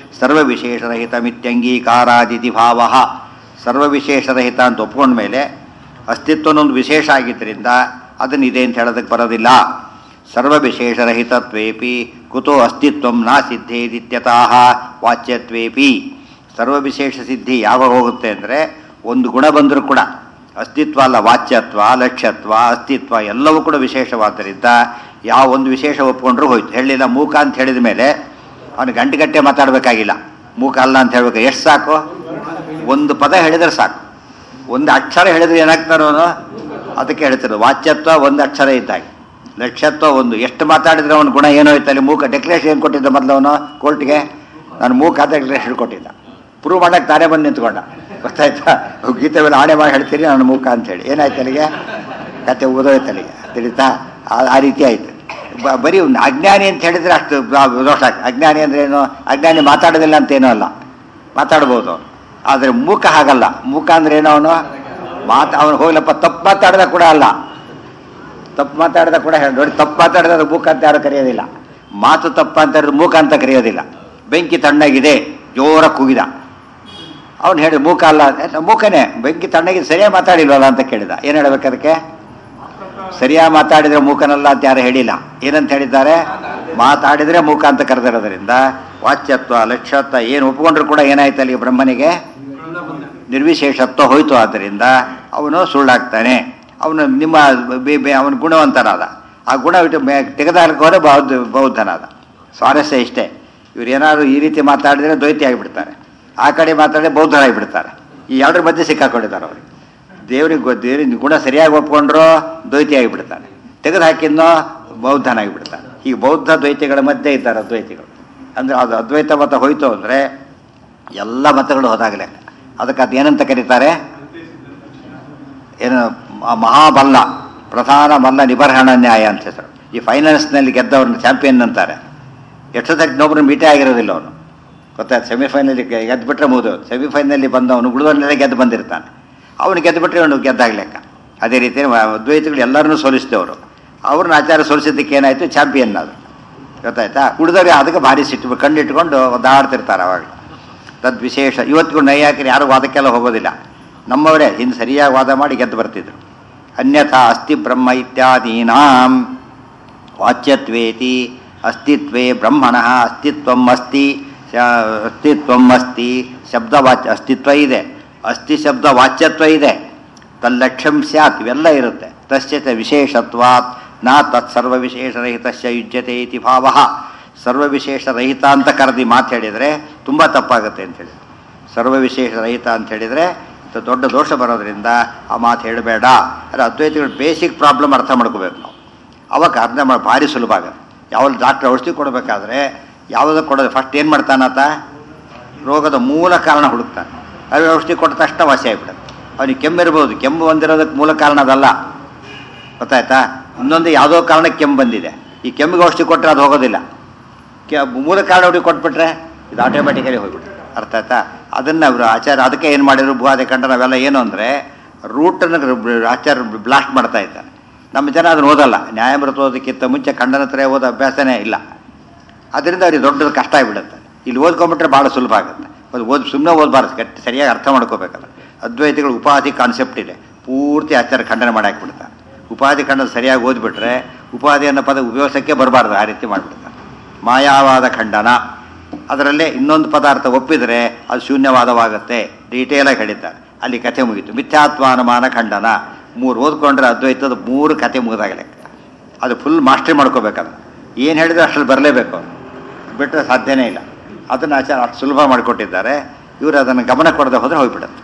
Speaker 1: ಸರ್ವವಿಶೇಷರಹಿತಮಿತ್ಯಂಗೀಕಾರಾದಿತಿ ಭಾವ ಸರ್ವವಿಶೇಷರಹಿತ ಅಂತ ಒಪ್ಕೊಂಡ ಮೇಲೆ ಅಸ್ತಿತ್ವನೊಂದು ವಿಶೇಷ ಆಗಿದ್ದರಿಂದ ಅದನ್ನು ಇದೆ ಅಂತ ಹೇಳೋದಕ್ಕೆ ಬರೋದಿಲ್ಲ ಸರ್ವವಿಶೇಷರಹಿತತ್ವೇಪಿ ಕುತೋ ಅಸ್ತಿತ್ವಂ ನ ಸಿದ್ಧೇದಿತ್ಯತಃ ವಾಚ್ಯತ್ವೇಪಿ ಸರ್ವ ವಿಶೇಷ ಸಿದ್ಧಿ ಯಾವಾಗ ಹೋಗುತ್ತೆ ಅಂದರೆ ಒಂದು ಗುಣ ಬಂದರೂ ಕೂಡ ಅಸ್ತಿತ್ವ ಅಲ್ಲ ವಾಚ್ಯತ್ವ ಲಕ್ಷ್ಯತ್ವ ಅಸ್ತಿತ್ವ ಎಲ್ಲವೂ ಕೂಡ ವಿಶೇಷವಾದ್ದರಿಂದ ಯಾವ ಒಂದು ವಿಶೇಷ ಒಪ್ಕೊಂಡ್ರೂ ಹೋಯ್ತು ಹೇಳಿಲ್ಲ ಮೂಕ ಅಂತ ಹೇಳಿದ ಮೇಲೆ ಅವನು ಗಂಟೆಗಟ್ಟೆ ಮಾತಾಡಬೇಕಾಗಿಲ್ಲ ಮೂಕ ಅಲ್ಲ ಅಂತ ಹೇಳ್ಬೇಕು ಎಷ್ಟು ಸಾಕು ಒಂದು ಪದ ಹೇಳಿದ್ರೆ ಸಾಕು ಒಂದು ಅಕ್ಷರ ಹೇಳಿದ್ರೆ ಏನಾಗ್ತಾರೋ ಅವನು ಅದಕ್ಕೆ ಹೇಳ್ತಿರೋದು ವಾಚ್ಯತ್ವ ಒಂದು ಅಕ್ಷರ ಇದ್ದಾಗೆ ಲಕ್ಷ್ಯತ್ವ ಒಂದು ಎಷ್ಟು ಮಾತಾಡಿದ್ರೆ ಅವನ ಗುಣ ಏನೋ ಇತ್ತು ಅಲ್ಲಿ ಮೂಕ ಡೆಕ್ಲೇಷನ್ ಏನು ಕೊಟ್ಟಿದ್ದ ಮೊದಲು ಅವನು ಕೋರ್ಟ್ಗೆ ನಾನು ಮೂಕ ಅಂತ ಡೆಕ್ಲೇಷನ್ ಕೊಟ್ಟಿದ್ದ ಪ್ರೂವ್ ಮಾಡಕ್ಕೆ ತಾನೇ ಬಂದು ನಿಂತ್ಕೊಂಡ ಗೊತ್ತಾಯ್ತಾ ಗೀತೆ ಮೇಲೆ ಆಣೆ ಮಾಡಿ ಹೇಳ್ತೀರಿ ನಾನು ಮೂಕ ಅಂತೇಳಿ ಏನಾಯ್ತು ಅಲ್ಲಿಗೆ ಕತೆ ಓದೋಯ್ತು ಅಲ್ಲಿಗೆ ತಿಳಿತಾ ಆ- ಆ ರೀತಿ ಆಯ್ತು ಬ- ಬರೀ ಒಂದು ಅಜ್ಞಾನಿ ಅಂತ ಹೇಳಿದ್ರೆ ಅಷ್ಟು ಬ- ದೋಷ ಆಗ್ತದೆ. ಅಜ್ಞಾನಿ ಅಂದ್ರೆ ಏನು ಅಜ್ಞಾನಿ ಮಾತಾಡೋದಿಲ್ಲ ಅಂತ ಏನೂ ಅಲ್ಲ ಮಾತಾಡ್ಬೋದು ಅವನು ಆದರೆ ಮೂಕ ಹಾಗಲ್ಲ ಮೂಕ ಅಂದ್ರೆ ಏನೋ ಅವನು ಮಾತು ಅವನು ಹೋಗ್ಲಪ್ಪ ತಪ್ಪು ಮಾತಾಡಿದ ಕೂಡ ಅಲ್ಲ ತಪ್ಪು ಮಾತಾಡಿದ ಕೂಡ ಹೇಳಿ ನೋಡಿ ತಪ್ಪು ಮಾತಾಡಿದ್ರೆ ಮೂಕ ಅಂತ ಯಾರು ಕರೆಯೋದಿಲ್ಲ ಮಾತು ತಪ್ಪ ಅಂತ ಹೇಳಿದ್ರೆ ಮೂಕ ಅಂತ ಕರೆಯೋದಿಲ್ಲ ಬೆಂಕಿ ತಣ್ಣಗಿದೆ ಜೋರ ಕೂಗಿದ ಅವನು ಹೇಳಿ ಮೂಕ ಅಲ್ಲ ಏ, ಮೂಕನೇ ಬೆಂಕಿ ತಣ್ಣಗಿದೆ ಸರಿಯಾಗಿ ಮಾತಾಡಿಲ್ವಲ್ಲ ಅಂತ ಕೇಳಿದ ಏನು ಹೇಳ್ಬೇಕು ಅದಕ್ಕೆ ಸರಿಯಾಗಿ ಮಾತಾಡಿದ್ರೆ ಮೂಕನಲ್ಲ ಅಂತ ಯಾರು ಹೇಳಿಲ್ಲ ಏನಂತ ಹೇಳಿದ್ದಾರೆ ಮಾತಾಡಿದ್ರೆ ಮೂಕ ಅಂತ ಕರೆದಿರೋದ್ರಿಂದ ವಾಚ್ಯತ್ವ ಲಕ್ಷ್ಯತ್ವ ಏನು ಒಪ್ಕೊಂಡ್ರು ಕೂಡ ಏನಾಯ್ತು ಅಲ್ಲಿ ಬ್ರಹ್ಮನಿಗೆ ನಿರ್ವಿಶೇಷತ್ವ ಹೋಯ್ತು ಆದ್ದರಿಂದ ಅವನು ಸುಳ್ಳಾಗ್ತಾನೆ ಅವನು ನಿಮ್ಮ ಬೆ- ಬೆ- ಅವನು ಗುಣವಂತನಾದ ಆ ಗುಣ ಬಿಟ್ಟು ತೆಗೆದಾಲಕ್ಕೆ ಹೋದ್ರೆ ಬೌದ್ಧ ಬೌದ್ಧನಾದ ಸ್ವಾರಸ್ಯ ಇಷ್ಟೇ ಇವ್ರು ಏನಾದ್ರು ಈ ರೀತಿ ಮಾತಾಡಿದ್ರೆ ದ್ವೈತಿ ಆಗಿಬಿಡ್ತಾರೆ ಆ ಕಡೆ ಮಾತಾಡಿದ್ರೆ ಬೌದ್ಧರಾಗಿಬಿಡ್ತಾರೆ ಈ ಎರಡರ ಮಧ್ಯೆ ಸಿಕ್ಕಾಕೊಂಡಿದ್ದಾರೆ ಅವ್ರಿಗೆ ದೇವ್ರಿಗೆ ಗೊ- ದೇವ್ರಿಗೆ ಗುಣ ಸರಿಯಾಗಿ ಒಪ್ಕೊಂಡ್ರು ದ್ವೈತಿ ಆಗಿಬಿಡ್ತಾನೆ ತೆಗೆದು ಹಾಕಿದ್ನೋ ಬೌದ್ಧನಾಗಿಬಿಡ್ತಾನೆ ಈಗ ಬೌದ್ಧ ದ್ವೈತಿಗಳ ಮಧ್ಯೆ ಇದ್ದಾರೆ ಅದ್ವೈತಿಗಳು ಅಂದರೆ ಅದು ಅದ್ವೈತ ಮತ ಹೋಯ್ತು ಅಂದರೆ ಎಲ್ಲ ಮತಗಳು ಹೋದಾಗಲೇ ಅದಕ್ಕೆ ಅದು ಏನಂತ ಕರೀತಾರೆ ಏನು ಮ- ಮಹಾಬಲ್ಲ ಪ್ರಧಾನ ಮಲ್ಲ ನಿಬರ್ಹಣ ನ್ಯಾಯ ಅಂತ ಹೆಸರು ಈ ಫೈನಾನ್ಸ್ನಲ್ಲಿ ಗೆದ್ದವ್ರನ್ನ ಚಾಂಪಿಯನ್ ಅಂತಾರೆ ಎಷ್ಟೊತ್ತಕ್ಕೆ ಇನ್ನೊಬ್ರನ್ನ ಮೀಟೇ ಆಗಿರೋದಿಲ್ಲ ಅವನು ಗೊತ್ತಾಯ್ತು ಸೆಮಿಫೈನಲಿ ಗೆದ್ದು ಬಿಟ್ರೆ ಮುಗಿದು ಸೆಮಿಫೈನಲ್ಲಿ ಬಂದವನು ಉಳಿದವನ್ನೆಲ್ಲ ಗೆದ್ದು ಬಂದಿರ್ತಾನೆ ಅವನು ಗೆದ್ದು ಬಿಟ್ಟರೆ ಅವನು ಗೆದ್ದಾಗ ಲೆಕ್ಕ ಅದೇ ರೀತಿ ಅದ್ವೈತಗಳು ಎಲ್ಲರನ್ನೂ ಸೋಲಿಸಿದವರು ಅವ್ರನ್ನ ಆಚಾರ ಸೋಲಿಸಿದ್ದಕ್ಕೆ ಏನಾಯಿತು ಚಾಂಪಿಯನ್ ಅದು ಗೊತ್ತಾಯ್ತಾ ಉಳಿದವ್ರಿಗೆ ಅದಕ್ಕೆ ಭಾರಿ ಸಿಟ್ಟು ಕಣ್ಣಿಟ್ಕೊಂಡು ಒದ್ದಾಡ್ತಿರ್ತಾರೆ ಅವಾಗ ತದ್ವಿಶೇಷ ಇವತ್ತಿಗೂ ನೈಯಾಕರು ಯಾರು ವಾದಕ್ಕೆಲ್ಲ ಹೋಗೋದಿಲ್ಲ ನಮ್ಮವರೇ ಹಿಂದೆ ಸರಿಯಾಗಿ ವಾದ ಮಾಡಿ ಗೆದ್ದು ಬರ್ತಿದ್ರು ಅನ್ಯಥಾ ಅಸ್ತಿ ಬ್ರಹ್ಮ ಇತ್ಯಾದೀನಾಂ ವಾಚ್ಯತ್ವೇತಿ ಅಸ್ತಿತ್ವೇ ಬ್ರಹ್ಮಣಃ ಅಸ್ತಿತ್ವಂ ಅಸ್ತಿ ಶ- ಅಸ್ತಿತ್ವಂ ಅಸ್ತಿ ಶಬ್ದವಾಚ್ಯ ಅಸ್ತಿತ್ವ ಇದೆ ಅಸ್ತಿ ಶಬ್ದ ವಾಚ್ಯತ್ವ ಇದೆ ತಲ್ಲಕ್ಷ್ಯಂ ಸ್ಯಾತ್ ಇವೆಲ್ಲ ಇರುತ್ತೆ ತಸ್ಯ ಚ ವಿಶೇಷತ್ವಾತ್ ನಾ ತತ್ ಸರ್ವವಿಶೇಷರಹಿತಸ್ಯ ಯುಜ್ಯತೆ ಇತಿ ಭಾವ ಸರ್ವವಿಶೇಷರಹಿತ ಅಂತ ಕರೆದಿ ಮಾತು ಹೇಳಿದರೆ ತುಂಬ ತಪ್ಪಾಗುತ್ತೆ ಅಂತ ಹೇಳಿ ಸರ್ವವಿಶೇಷರಹಿತ ಅಂತ ಹೇಳಿದರೆ ಇದು ದೊಡ್ಡ ದೋಷ ಬರೋದ್ರಿಂದ ಆ ಮಾತು ಹೇಳಬೇಡ ಅಂದರೆ ಅದ್ವೈತಗಳ ಬೇಸಿಕ್ ಪ್ರಾಬ್ಲಮ್ ಅರ್ಥ ಮಾಡ್ಕೋಬೇಕು ನಾವು ಅವಾಗ ಅರ್ಥ ಮಾಡಿ ಭಾರಿ ಸುಲಭ ಆಗುತ್ತೆ ಯಾವಾಗ ಡಾಕ್ಟ್ರ್ ಔಷಧಿ ಕೊಡಬೇಕಾದ್ರೆ ಯಾವುದಕ್ಕೆ ಕೊಡೋದು ಫಸ್ಟ್ ಏನು ಮಾಡ್ತಾನಾತ ರೋಗದ ಮೂಲ ಕಾರಣ ಹುಡುಕ್ತಾನೆ ಅದು ಔಷಧಿ ಕೊಟ್ಟ ತಕ್ಷಣ ವಾಸಿ ಆಗಿಬಿಡುತ್ತೆ ಅವನಿಗೆ ಕೆಮ್ಮಿರ್ಬೋದು ಕೆಮ್ಮು ಬಂದಿರೋದಕ್ಕೆ ಮೂಲ ಕಾರಣ ಅದಲ್ಲ ಗೊತ್ತಾಯ್ತಾ ಇನ್ನೊಂದು ಯಾವುದೋ ಕಾರಣಕ್ಕೆ ಕೆಮ್ಮು ಬಂದಿದೆ ಈ ಕೆಮ್ಮಿಗೆ ಔಷಧಿ ಕೊಟ್ಟರೆ ಅದು ಹೋಗೋದಿಲ್ಲ ಕೆ ಮೂಲ ಕಾರಣ ಹುಡುಗಿ ಕೊಟ್ಬಿಟ್ರೆ ಇದು ಆಟೋಮೆಟಿಕಲಿ ಹೋಗ್ಬಿಡುತ್ತೆ ಅರ್ಥ ಆಯ್ತಾ ಅದನ್ನು ಅವರು ಆಚಾರ ಅದಕ್ಕೆ ಏನು ಮಾಡಿದ್ರು ಭೂವಾದೆ ಕಂಡ ನಾವೆಲ್ಲ ಏನು ಅಂದರೆ ರೂಟನ್ನು ಆಚಾರ ಬ್ಲಾಸ್ಟ್ ಮಾಡ್ತಾ ಇದ್ದಾರೆ ನಮ್ಮ ಜನ ಅದನ್ನು ಓದಲ್ಲ ನ್ಯಾಯಾಮೃತ ಓದೋದಕ್ಕಿಂತ ಮುಂಚೆ ಖಂಡನ ಹತ್ರ ಓದೋ ಅಭ್ಯಾಸನೇ ಇಲ್ಲ ಅದರಿಂದ ಅವ್ರಿಗೆ ದೊಡ್ಡದು ಕಷ್ಟ ಆಗಿಬಿಡುತ್ತೆ ಇಲ್ಲಿ ಓದ್ಕೊಂಬಿಟ್ರೆ ಭಾಳ ಸುಲಭ ಆಗುತ್ತೆ ಅದು ಓದಿ ಸುಮ್ಮನೆ ಓದಬಾರ್ದು ಗಟ್ಟಿ ಸರಿಯಾಗಿ ಅರ್ಥ ಮಾಡ್ಕೋಬೇಕಲ್ಲ ಅದ್ವೈತಿಗಳು ಉಪಾಧಿ ಕಾನ್ಸೆಪ್ಟ್ ಇದೆ ಪೂರ್ತಿ ಆಚಾರ ಖಂಡನೆ ಮಾಡಿ ಹಾಕ್ಬಿಡ್ತಾರೆ ಉಪಾಧಿ ಖಂಡನ ಸರಿಯಾಗಿ ಓದ್ಬಿಟ್ರೆ ಉಪಾಧಿ ಅನ್ನೋ ಪದ ಉಪಯೋಗಕ್ಕೆ ಬರಬಾರ್ದು ಆ ರೀತಿ ಮಾಡಿಬಿಡ್ತಾರೆ ಮಾಯಾವಾದ ಖಂಡನ ಅದರಲ್ಲೇ ಇನ್ನೊಂದು ಪದಾರ್ಥ ಒಪ್ಪಿದರೆ ಅದು ಶೂನ್ಯವಾದವಾಗುತ್ತೆ ಡೀಟೇಲಾಗಿ ಹೇಳಿದ್ದಾರೆ ಅಲ್ಲಿ ಕಥೆ ಮುಗೀತು ಮಿಥ್ಯಾತ್ವಾನುಮಾನ ಖಂಡನ ಮೂರು ಓದ್ಕೊಂಡ್ರೆ ಅದ್ವೈತದ ಮೂರು ಕಥೆ ಮುಗಿದಾಗಲೇ ಅದು ಫುಲ್ ಮಾಸ್ಟ್ರಿ ಮಾಡ್ಕೋಬೇಕಲ್ಲ ಏನು ಹೇಳಿದ್ರೆ ಅಷ್ಟರಲ್ಲಿ ಬರಲೇಬೇಕು ಬಿಟ್ಟರೆ ಸಾಧ್ಯನೇ ಇಲ್ಲ ಅದನ್ನು ಆಚಾರ ಅಷ್ಟು ಸುಲಭ ಮಾಡಿಕೊಟ್ಟಿದ್ದಾರೆ ಇವರು ಅದನ್ನು ಗಮನ ಕೊಡದೆ ಹೋದರೆ ಹೋಗ್ಬಿಡುತ್ತೆ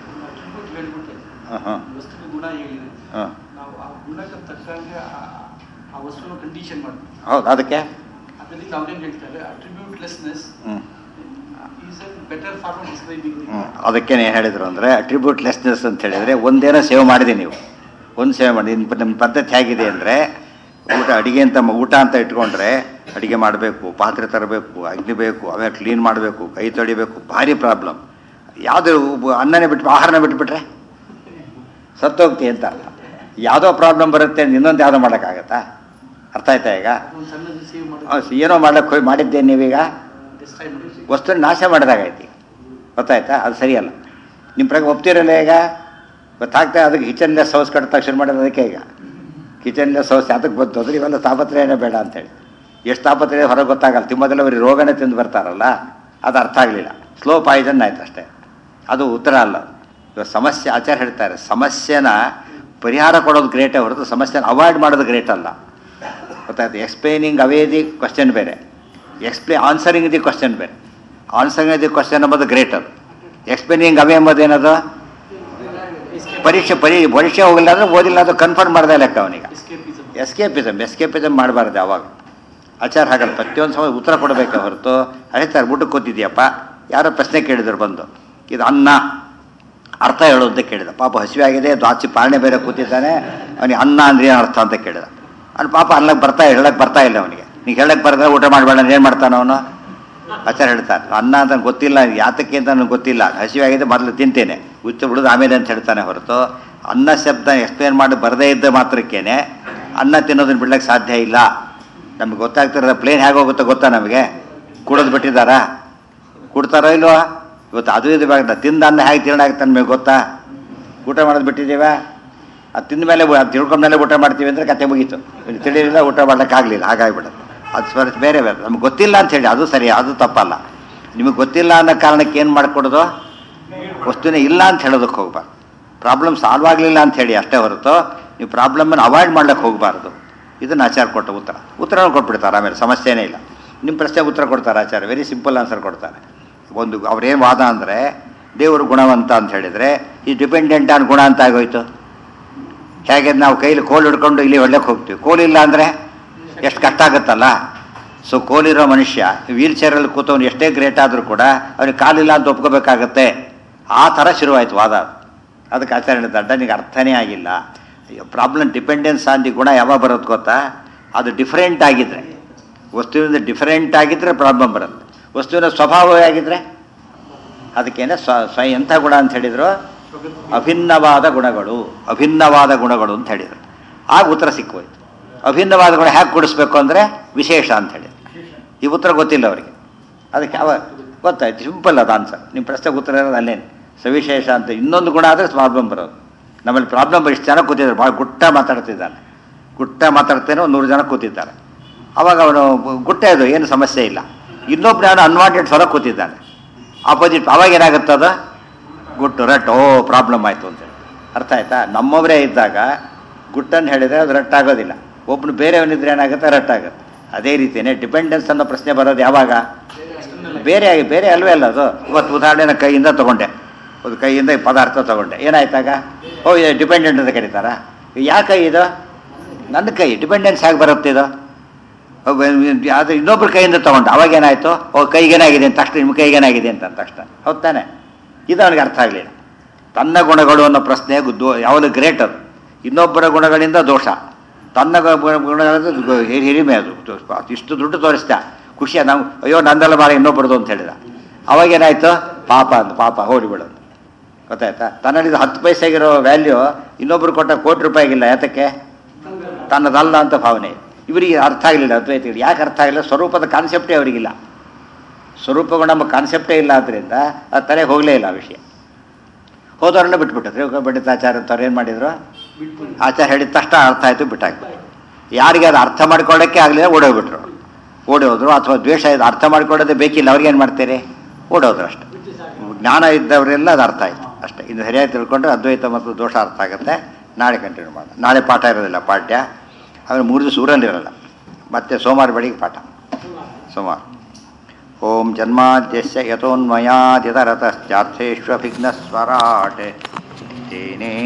Speaker 1: ಹಾಂ ಹಾಂ
Speaker 3: ವಸ್ತುವಿನ ಗುಣ ಏನಿದೆ
Speaker 1: ಹಾಂ
Speaker 3: ನಾವು ಆ ಗುಣಕ್ಕೆ ತಕ್ಕಂಗೆ ಆ- ಆ ವಸ್ತುನ ಕಂಡೀಷನ್ ಮಾಡ್ತೀವಿ
Speaker 1: ಹೌದು ಅದಕ್ಕೆ
Speaker 3: ಅದರಿಂದ ಅವ್ರೇನು ಹೇಳ್ತಾರೆ ಅಟ್ರಿಬ್ಯೂಟ್ಲೆಸ್ನೆಸ್
Speaker 1: ಹ್ಞೂ
Speaker 3: is a better form describing
Speaker 1: ಹ್ಞೂ ಅದಕ್ಕೇನೆ ಏನು ಹೇಳಿದ್ರು ಅಂದರೆ ಅಟ್ರಿಬ್ಯೂಟ್ಲೆಸ್ನೆಸ್ ಅಂತ ಹೇಳಿದರೆ ಒಂದೇನೋ ಸೇವ್ ಮಾಡಿದೆ ನೀವು ಒಂದು ಸೇವೆ ಮಾಡಿ ನಿಮ್ಮ ನಿಮ್ಮ ಪದ್ಧತಿ ಹೇಗಿದೆ ಅಂದರೆ ಊಟ ಅಡಿಗೆ ಅಂತ ಮ- ಊಟ ಅಂತ ಇಟ್ಕೊಂಡ್ರೆ ಅಡಿಗೆ ಮಾಡಬೇಕು ಪಾತ್ರೆ ತರಬೇಕು ಅಗ್ನಿ ಬೇಕು ಆಮೇಲೆ ಕ್ಲೀನ್ ಮಾಡಬೇಕು ಕೈ ತೊಳಿಬೇಕು ಭಾರಿ ಪ್ರಾಬ್ಲಮ್ ಯಾವುದು ಅನ್ನನೇ ಬಿಟ್ಟು ಆಹಾರನ ಬಿಟ್ಬಿಟ್ರೆ ಸತ್ತೋಗ್ತಿ ಅಂತ ಅರ್ಥ ಯಾವುದೋ ಪ್ರಾಬ್ಲಮ್ ಬರುತ್ತೆ ಅಂತ ಇನ್ನೊಂದು ಯಾವುದೋ ಮಾಡೋಕ್ಕಾಗತ್ತಾ ಅರ್ಥ ಆಯ್ತಾ ಈಗ
Speaker 3: ಒಂದು ಸಣ್ಣದು ಸೇವ್ ಮಾಡಿ
Speaker 1: ಅಹ್, ಏನೋ ಮಾಡಕ್ಕೆ ಹೋಗಿ ಮಾಡಿದ್ದೇನೆ ನೀವೀಗ
Speaker 3: ಡಿಸ್ಟ್ರೈ ಮಾಡಿ
Speaker 1: ವಸ್ತುನ ನಾಶ ಮಾಡಿದಾಗೈತಿ ಗೊತ್ತಾಯ್ತಾ ಅದು ಸರಿಯಲ್ಲ ನಿಮ್ಮ ಪ್ರಕಾರ ಒಪ್ತಿರಲ್ಲ ಈಗ ಗೊತ್ತಾಗ್ತಾ ಅದಕ್ಕೆ ಕಿಚನ್ಲೆಸ್ ಹೌಸ್ ಕಟ್ಟ ತಕ್ಷಣ ಮಾಡೋದು ಅದಕ್ಕೆ ಈಗ ಕಿಚನ್ಲೆಸ್ ಹೌಸ್ ಅದಕ್ಕೆ ಬಂತು ಅಂದ್ರೆ ಇವೆಲ್ಲ ತಾಪತ್ರೆಯೇ ಬೇಡ ಅಂತೇಳಿ ಎಷ್ಟು ತಾಪತ್ರೆ ಹೊರಗೆ ಗೊತ್ತಾಗಲ್ಲ ತಿಮ್ಮದೆಲ್ಲ ಬರೀ ರೋಗನೇ ತಿಂದು ಬರ್ತಾರಲ್ಲ ಅದು ಅರ್ಥ ಆಗಲಿಲ್ಲ ಸ್ಲೋ ಪಾಯ್ಸನ್ ಆಯ್ತು ಅಷ್ಟೇ ಅದು ಉತ್ತರ ಅಲ್ಲ ಇವಾಗ ಸಮಸ್ಯೆ ಆಚಾರ ಹೇಳ್ತಾರೆ ಸಮಸ್ಯೆನ ಪರಿಹಾರ ಕೊಡೋದು ಗ್ರೇಟೇ ಹೊರತು ಸಮಸ್ಯೆನ ಅವಾಯ್ಡ್ ಮಾಡೋದು ಗ್ರೇಟ್ ಅಲ್ಲ ಗೊತ್ತಾಯ್ತು ಎಕ್ಸ್ಪ್ಲೈನಿಂಗ್ ಅವೇ ದಿ ಕ್ವಶನ್ ಬೇರೆ ಎಕ್ಸ್ಪ್ಲೇ ಆನ್ಸರಿಂಗ್ ದಿ ಕ್ವಶನ್ ಬೇರೆ ಆನ್ಸರಿಂಗ್ ದಿ ಕ್ವಶನ್ ಎಂಬುದು ಗ್ರೇಟ್ ಅದು ಎಕ್ಸ್ಪ್ಲೈನಿಂಗ್ ಅವೇ ಎಂಬುದು ಏನದು ಪರೀಕ್ಷೆ ಪರಿ ಪರೀಕ್ಷೆ ಹೋಗಿಲ್ಲ ಅಂದ್ರೆ ಓದಿಲ್ಲ ಅದು ಕನ್ಫರ್ಮ್ ಮಾಡ್ದೆ ಲೆಕ್ಕ ಅವನಿಗೆ
Speaker 3: ಎಸ್ಕೇಪಿಸಮ್
Speaker 1: ಎಸ್ಕೇಪಿಸಮ್ ಎಸ್ಕೇಪಿಸಮ್ ಮಾಡಬಾರ್ದು ಯಾವಾಗ ಆಚಾರ ಹಾಗಲ್ಲ ಪ್ರತಿಯೊಂದು ಸಮಯ ಉತ್ತರ ಕೊಡಬೇಕೆ ಹೊರತು ಹೇಳ್ತಾರೆ ಊಟಕ್ಕೆ ಕೂತಿದ್ಯಪ್ಪ ಯಾರೋ ಪ್ರಶ್ನೆ ಕೇಳಿದ್ರು ಬಂದು ಇದು ಅನ್ನ ಅರ್ಥ ಹೇಳು ಅಂತ ಕೇಳಿದ ಪಾಪ ಹಸಿವೆ ಆಗಿದೆ ದ್ವಾಚಿ ಪಾಲನೆ ಬೇರೆ ಕೂತಿದ್ದಾನೆ ಅವನಿಗೆ ಅನ್ನ ಅಂದ್ರೆ ಏನು ಅರ್ಥ ಅಂತ ಕೇಳಿದ ಅವ್ನು ಪಾಪ ಅಲ್ಲಕ್ಕೆ ಬರ್ತಾ ಹೇಳಕ್ಕೆ ಬರ್ತಾ ಇಲ್ಲ ಅವನಿಗೆ ನೀನು ಹೇಳಕ್ಕೆ ಬರದ್ರೆ ಊಟ ಮಾಡಬೇಡ ಏನು ಮಾಡ್ತಾನೆ ಅವನು ಆಚಾರ ಹೇಳ್ತಾನೆ ಅನ್ನ ಅಂತ ನಂಗ್ ಗೊತ್ತಿಲ್ಲ ಯಾತಕ್ಕೆ ಅಂತ ನನಗೆ ಗೊತ್ತಿಲ್ಲ ಹಸಿವೆ ಆಗಿದೆ ಮೊದಲು ತಿಂತೇನೆ ಹುಚ್ಚು ಬಿಡೋದು ಆಮೇಲೆ ಅಂತ ಹೇಳ್ತಾನೆ ಹೊರತು ಅನ್ನ ಶಬ್ದ ಎಕ್ಸ್ಪ್ಲೇನ್ ಮಾಡಿ ಬರದೇ ಇದ್ದ ಮಾತ್ರಕ್ಕೇನೆ ಅನ್ನ ತಿನ್ನೋದನ್ನ ಬಿಡ್ಲಿಕ್ಕೆ ಸಾಧ್ಯ ಇಲ್ಲ ನಮ್ಗೆ ಗೊತ್ತಾಗ್ತಿರೋದ ಪ್ಲೇನ್ ಹೇಗೆ ಹೋಗುತ್ತೋ ಗೊತ್ತಾ ನಮಗೆ ಕುಡಿದು ಬಿಟ್ಟಿದ್ದಾರಾ ಕೊಡ್ತಾರೋ ಇಲ್ವೋ ಇವತ್ತು ಅದು ಇದು ಬೇಡ ತಿಂದ ಅನ್ನ ಹೇಗೆ ಜೀರ್ಣ ಆಗುತ್ತೆ ನಮಗೆ ಗೊತ್ತಾ ಊಟ ಮಾಡೋದು ಬಿಟ್ಟಿದ್ದೀವ ಅದು ತಿಂದ ಮೇಲೆ ಅದು ತಿಳ್ಕೊಂಡ ಮೇಲೆ ಊಟ ಮಾಡ್ತೀವಿ ಅಂದರೆ ಕತೆ ಮುಗೀತು ಇನ್ನು ತಿಳಿಲಿಲ್ಲ ಊಟ ಮಾಡ್ಲಿಕ್ಕಾಗಲಿಲ್ಲ ಹಾಗಾಗಿಬಿಡುತ್ತೆ ಅದು ಸ್ವರ ಬೇರೆ ಬೇರೆ ನಮ್ಗೆ ಗೊತ್ತಿಲ್ಲ ಅಂತ ಹೇಳಿ ಅದು ಸರಿ ಅದು ತಪ್ಪಲ್ಲ ನಿಮಗೆ ಗೊತ್ತಿಲ್ಲ ಅನ್ನೋ ಕಾರಣಕ್ಕೆ ಏನು ಮಾಡಿಕೊಡೋದು ವಸ್ತುನೇ ಇಲ್ಲ ಅಂತ ಹೇಳೋದಕ್ಕೆ ಹೋಗ್ಬಾರ್ದು ಪ್ರಾಬ್ಲಮ್ ಸಾಲ್ವ್ ಆಗಲಿಲ್ಲ ಅಂತ ಹೇಳಿ ಅಷ್ಟೇ ಹೊರತು ನೀವು ಪ್ರಾಬ್ಲಮನ್ನು ಅವಾಯ್ಡ್ ಮಾಡ್ಲಿಕ್ಕೆ ಹೋಗಬಾರ್ದು ಇದನ್ನು ಆಚಾರ ಕೊಟ್ಟ ಉತ್ತರ ಉತ್ತರ ಕೊಟ್ಬಿಡ್ತಾರೆ ಆಮೇಲೆ ಸಮಸ್ಯೆನೇ ಇಲ್ಲ ನಿಮ್ಮ ಪ್ರಶ್ನೆಗೆ ಉತ್ತರ ಕೊಡ್ತಾರೆ ಆಚಾರ ವೆರಿ ಸಿಂಪಲ್ ಆನ್ಸರ್ ಕೊಡ್ತಾರೆ ಒಂದು ಅವ್ರೇನು ವಾದ ಅಂದರೆ ದೇವರು ಗುಣವಂತ ಅಂತ ಹೇಳಿದರೆ ಈ ಡಿಪೆಂಡೆಂಟ್ ಆನ್ ಗುಣ ಅಂತ ಆಗೋಯ್ತು ಹೇಗೆ ನಾವು ಕೈಲಿ ಕೋಲ್ ಹಿಡ್ಕೊಂಡು ಇಲ್ಲಿ ಒಳ್ಳೆಕ್ಕೆ ಹೋಗ್ತೀವಿ ಕೋಲಿಲ್ಲ ಅಂದರೆ ಎಷ್ಟು ಕಷ್ಟ ಆಗುತ್ತಲ್ಲ ಸೊ ಕೋಲಿರೋ ಮನುಷ್ಯ ವೀಲ್ ಚೇರಲ್ಲಿ ಕೂತವನು ಎಷ್ಟೇ ಗ್ರೇಟ್ ಆದರೂ ಕೂಡ ಅವ್ನಿಗೆ ಕಾಲಿಲ್ಲ ಅಂತ ಒಪ್ಕೋಬೇಕಾಗತ್ತೆ ಆ ಥರ ಶುರುವಾಯಿತು ವಾದ ಅದಕ್ಕೆ ಆಚರಣೆ ದಡ್ಡ ನಿಗೆ ಅರ್ಥನೇ ಆಗಿಲ್ಲ ಪ್ರಾಬ್ಲಮ್ ಡಿಪೆಂಡೆನ್ಸ್ ಆನ್ ದಿ ಗುಣ ಯಾವಾಗ ಬರೋದು ಗೊತ್ತಾ ಅದು ಡಿಫರೆಂಟ್ ಆಗಿದ್ರೆ ವಸ್ತುವಿನಿಂದ ಡಿಫರೆಂಟ್ ಆಗಿದ್ರೆ ಪ್ರಾಬ್ಲಮ್ ಬರುತ್ತೆ ವಸ್ತುವಿನ ಸ್ವಭಾವವೇ ಆಗಿದ್ರೆ ಅದಕ್ಕೇನೆ ಸ್ವ ಸ್ವ ಎಂಥ ಗುಣ ಅಂತ ಹೇಳಿದ್ರು ಅಭಿನ್ನವಾದ ಗುಣಗಳು ಅಭಿನ್ನವಾದ ಗುಣಗಳು ಅಂತ ಹೇಳಿದರು ಆಗ ಉತ್ತರ ಸಿಕ್ಕೋಯ್ತು ಅಭಿನ್ನವಾದ ಗುಣ ಹೇಗೆ ಕೊಡಿಸ್ಬೇಕು ಅಂದರೆ ವಿಶೇಷ ಅಂತ ಹೇಳಿ ಈ ಉತ್ತರ ಗೊತ್ತಿಲ್ಲ ಅವರಿಗೆ ಅದಕ್ಕೆ ಯಾವ ಗೊತ್ತಾಯ್ತು ಸಿಂಪಲ್ ಅದು ಆನ್ಸರ್ ನಿಮ್ಮ ಪ್ರಶ್ನೆಗೆ ಉತ್ತರ ಇರೋದು ಅಲ್ಲೇನು ಸವಿಶೇಷ ಅಂತ ಇನ್ನೊಂದು ಗುಣ ಆದರೆ ಪ್ರಾಬ್ಲಮ್ ಬರೋದು ನಮ್ಮಲ್ಲಿ ಪ್ರಾಬ್ಲಮ್ ಇಷ್ಟು ಜನ ಕೂತಿದ್ದಾರೆ ಭಾಳ ಗುಟ್ಟ ಮಾತಾಡ್ತಿದ್ದಾನೆ ಗುಟ್ಟ ಮಾತಾಡ್ತೇನೆ ಒಂದು ನೂರು ಜನ ಕೂತಿದ್ದಾರೆ ಅವಾಗ ಅವನು ಗುಟ್ಟ ಇದು ಏನು ಸಮಸ್ಯೆ ಇಲ್ಲ ಇನ್ನೊಬ್ಬರು ಅವನು ಅನ್ವಾಂಟೆಡ್ ಹೊರ ಕೂತಿದ್ದಾನೆ ಆಪೋಸಿಟ್ ಅವಾಗ ಏನಾಗುತ್ತದ ಗುಟ್ಟು ರಟ್ ಓ ಪ್ರಾಬ್ಲಮ್ ಆಯಿತು ಅಂತೇಳಿ ಅರ್ಥ ಆಯ್ತಾ ನಮ್ಮವರೇ ಇದ್ದಾಗ ಗುಟ್ಟನ್ನು ಹೇಳಿದರೆ ಅದು ರಟ್ಟಾಗೋದಿಲ್ಲ ಒಬ್ಬನು ಬೇರೆಯವನಿದ್ರೆ ಏನಾಗುತ್ತೆ ರಟ್ಟಾಗುತ್ತೆ ಅದೇ ರೀತಿಯೇ ಡಿಪೆಂಡೆನ್ಸ್ ಅನ್ನೋ ಪ್ರಶ್ನೆ ಬರೋದು ಯಾವಾಗ ಬೇರೆ ಆಗಿ ಬೇರೆ ಅಲ್ವೇ ಅಲ್ಲ ಅದು ಇವತ್ತು ಉದಾಹರಣೆನ ಕೈಯಿಂದ ತಗೊಂಡೆ ಒಂದು ಕೈಯಿಂದ ಈ ಪದಾರ್ಥ ತಗೊಂಡೆ ಏನಾಯ್ತಾಗ ಓ ಇದು ಡಿಪೆಂಡೆಂಟ್ ಅಂತ ಕರೀತಾರಾ ಯಾವ ಕೈ ಇದು ನನ್ನ ಕೈ ಡಿಪೆಂಡೆನ್ಸ್ ಹೇಗೆ ಬರುತ್ತೆ ಇದು ಅದು ಇನ್ನೊಬ್ರ ಕೈಯಿಂದ ತಗೊಂಡು ಅವಾಗ ಏನಾಯ್ತು ಓ ಕೈಗೇನಾಗಿದೆ ಅಂತ ತಕ್ಷಣ ನಿಮ್ಮ ಕೈಗೇನಾಗಿದೆ ಅಂತ ಅಂದ ತಕ್ಷಣ ಹೌದ್ ತಾನೆ ಇದು ಅವನಿಗೆ ಅರ್ಥ ಆಗಲಿಲ್ಲ ತನ್ನ ಗುಣಗಳು ಅನ್ನೋ ಪ್ರಶ್ನೆ ದೋ ಯಾವುದು ಗ್ರೇಟ್ ಅದು ಇನ್ನೊಬ್ಬರ ಗುಣಗಳಿಂದ ದೋಷ ತನ್ನ ಗು- ಗುಣಗಳದ್ದು ಗು- ಹಿ- ಹಿರಿಮೆ ಅದು ದೋ- ಇಷ್ಟು ದುಡ್ಡು ತೋರಿಸ್ದ ಖುಷಿ ನಾವು ಅಯ್ಯೋ ನಂದಲ್ಲ ಮಾರ ಇನ್ನೊಬ್ಬರದು ಅಂತ ಹೇಳಿದ ಅವಾಗೇನಾಯ್ತು ಪಾಪ ಅಂದು ಪಾಪ ಹೋಡಿಬಿಡೋದು ಗೊತ್ತಾಯ್ತಾ ತನ್ನಲ್ಲಿ ಹತ್ತು ಪೈಸೆಗಿರೋ ವ್ಯಾಲ್ಯೂ ಇನ್ನೊಬ್ರು ಕೊಟ್ಟ ಕೋಟಿ ರೂಪಾಯಿಗಿಲ್ಲ ಯಾತಕ್ಕೆ ತನ್ನದಲ್ಲ ಅಂತ ಭಾವನೆ ಇವರಿಗೆ ಅರ್ಥ ಆಗಲಿಲ್ಲ ಅದ್ವೈತಿಗಳು ಯಾಕೆ ಅರ್ಥ ಆಗಿಲ್ಲ ಸ್ವರೂಪದ ಕಾನ್ಸೆಪ್ಟೇ ಅವರಿಗಿಲ್ಲ ಸ್ವರೂಪಗಳು ನಮ್ಮ ಕಾನ್ಸೆಪ್ಟೇ ಇಲ್ಲ ಆದ್ದರಿಂದ ಅದು ತಲೆಗೆ ಹೋಗಲೇ ಇಲ್ಲ ಆ ವಿಷಯ ಹೋದವರೆಲ್ಲ ಬಿಟ್ಬಿಟ್ಟು ಪಂಡಿತಾಚಾರ್ಯ ಅಂತವ್ರು ಏನು ಮಾಡಿದ್ರು ಆಚಾರ ಹೇಳಿದ ತಕ್ಷಣ ಅರ್ಥ ಆಯಿತು ಬಿಟ್ಟಾಕ್ಬಿಟ್ಟು ಯಾರಿಗೆ ಅದು ಅರ್ಥ ಮಾಡ್ಕೊಳ್ಳೋಕ್ಕೆ ಆಗಲಿಲ್ಲ ಓಡೋಗ್ಬಿಟ್ರು ಓಡೋದ್ರು ಅಥವಾ ದ್ವೇಷ ಇದು ಅರ್ಥ ಮಾಡ್ಕೊಳ್ಳೋದೇ ಬೇಕಿಲ್ಲ ಅವ್ರಿಗೆ ಏನು ಮಾಡ್ತೀರಿ ಓಡೋದ್ರು ಅಷ್ಟೆ ಜ್ಞಾನ ಇದ್ದವರೆಲ್ಲ ಅದು ಅರ್ಥ ಆಯಿತು ಅಷ್ಟೇ ಇನ್ನು ಸರಿಯಾಗಿ ತಿಳ್ಕೊಂಡ್ರೆ ಅದ್ವೈತ ಮತ್ತು ದೋಷ ಅರ್ಥ ಆಗುತ್ತೆ ನಾಳೆ ಕಂಟಿನ್ಯೂ ಮಾಡೋಣ ನಾಳೆ ಪಾಠ ಇರೋದಿಲ್ಲ ಪಾಠ್ಯ ಆಮೇಲೆ ಮೂರು ದಿವಸ ಊರಲ್ಲಿರಲ್ಲ ಮತ್ತೆ ಸೋಮವಾರ ಬೆಳಿಗ್ಗೆ ಪಾಠ ಸೋಮವಾರ ಓಂ ಜನ್ಮಾದ್ಯಸ್ಯ ಯಥೋನ್ಮಯಾದಿತರತಶ್ಚಾರ್ಥೇಷ್ವಭಿಘ್ನಸ್ವರಾಟ್ ತೇನೇ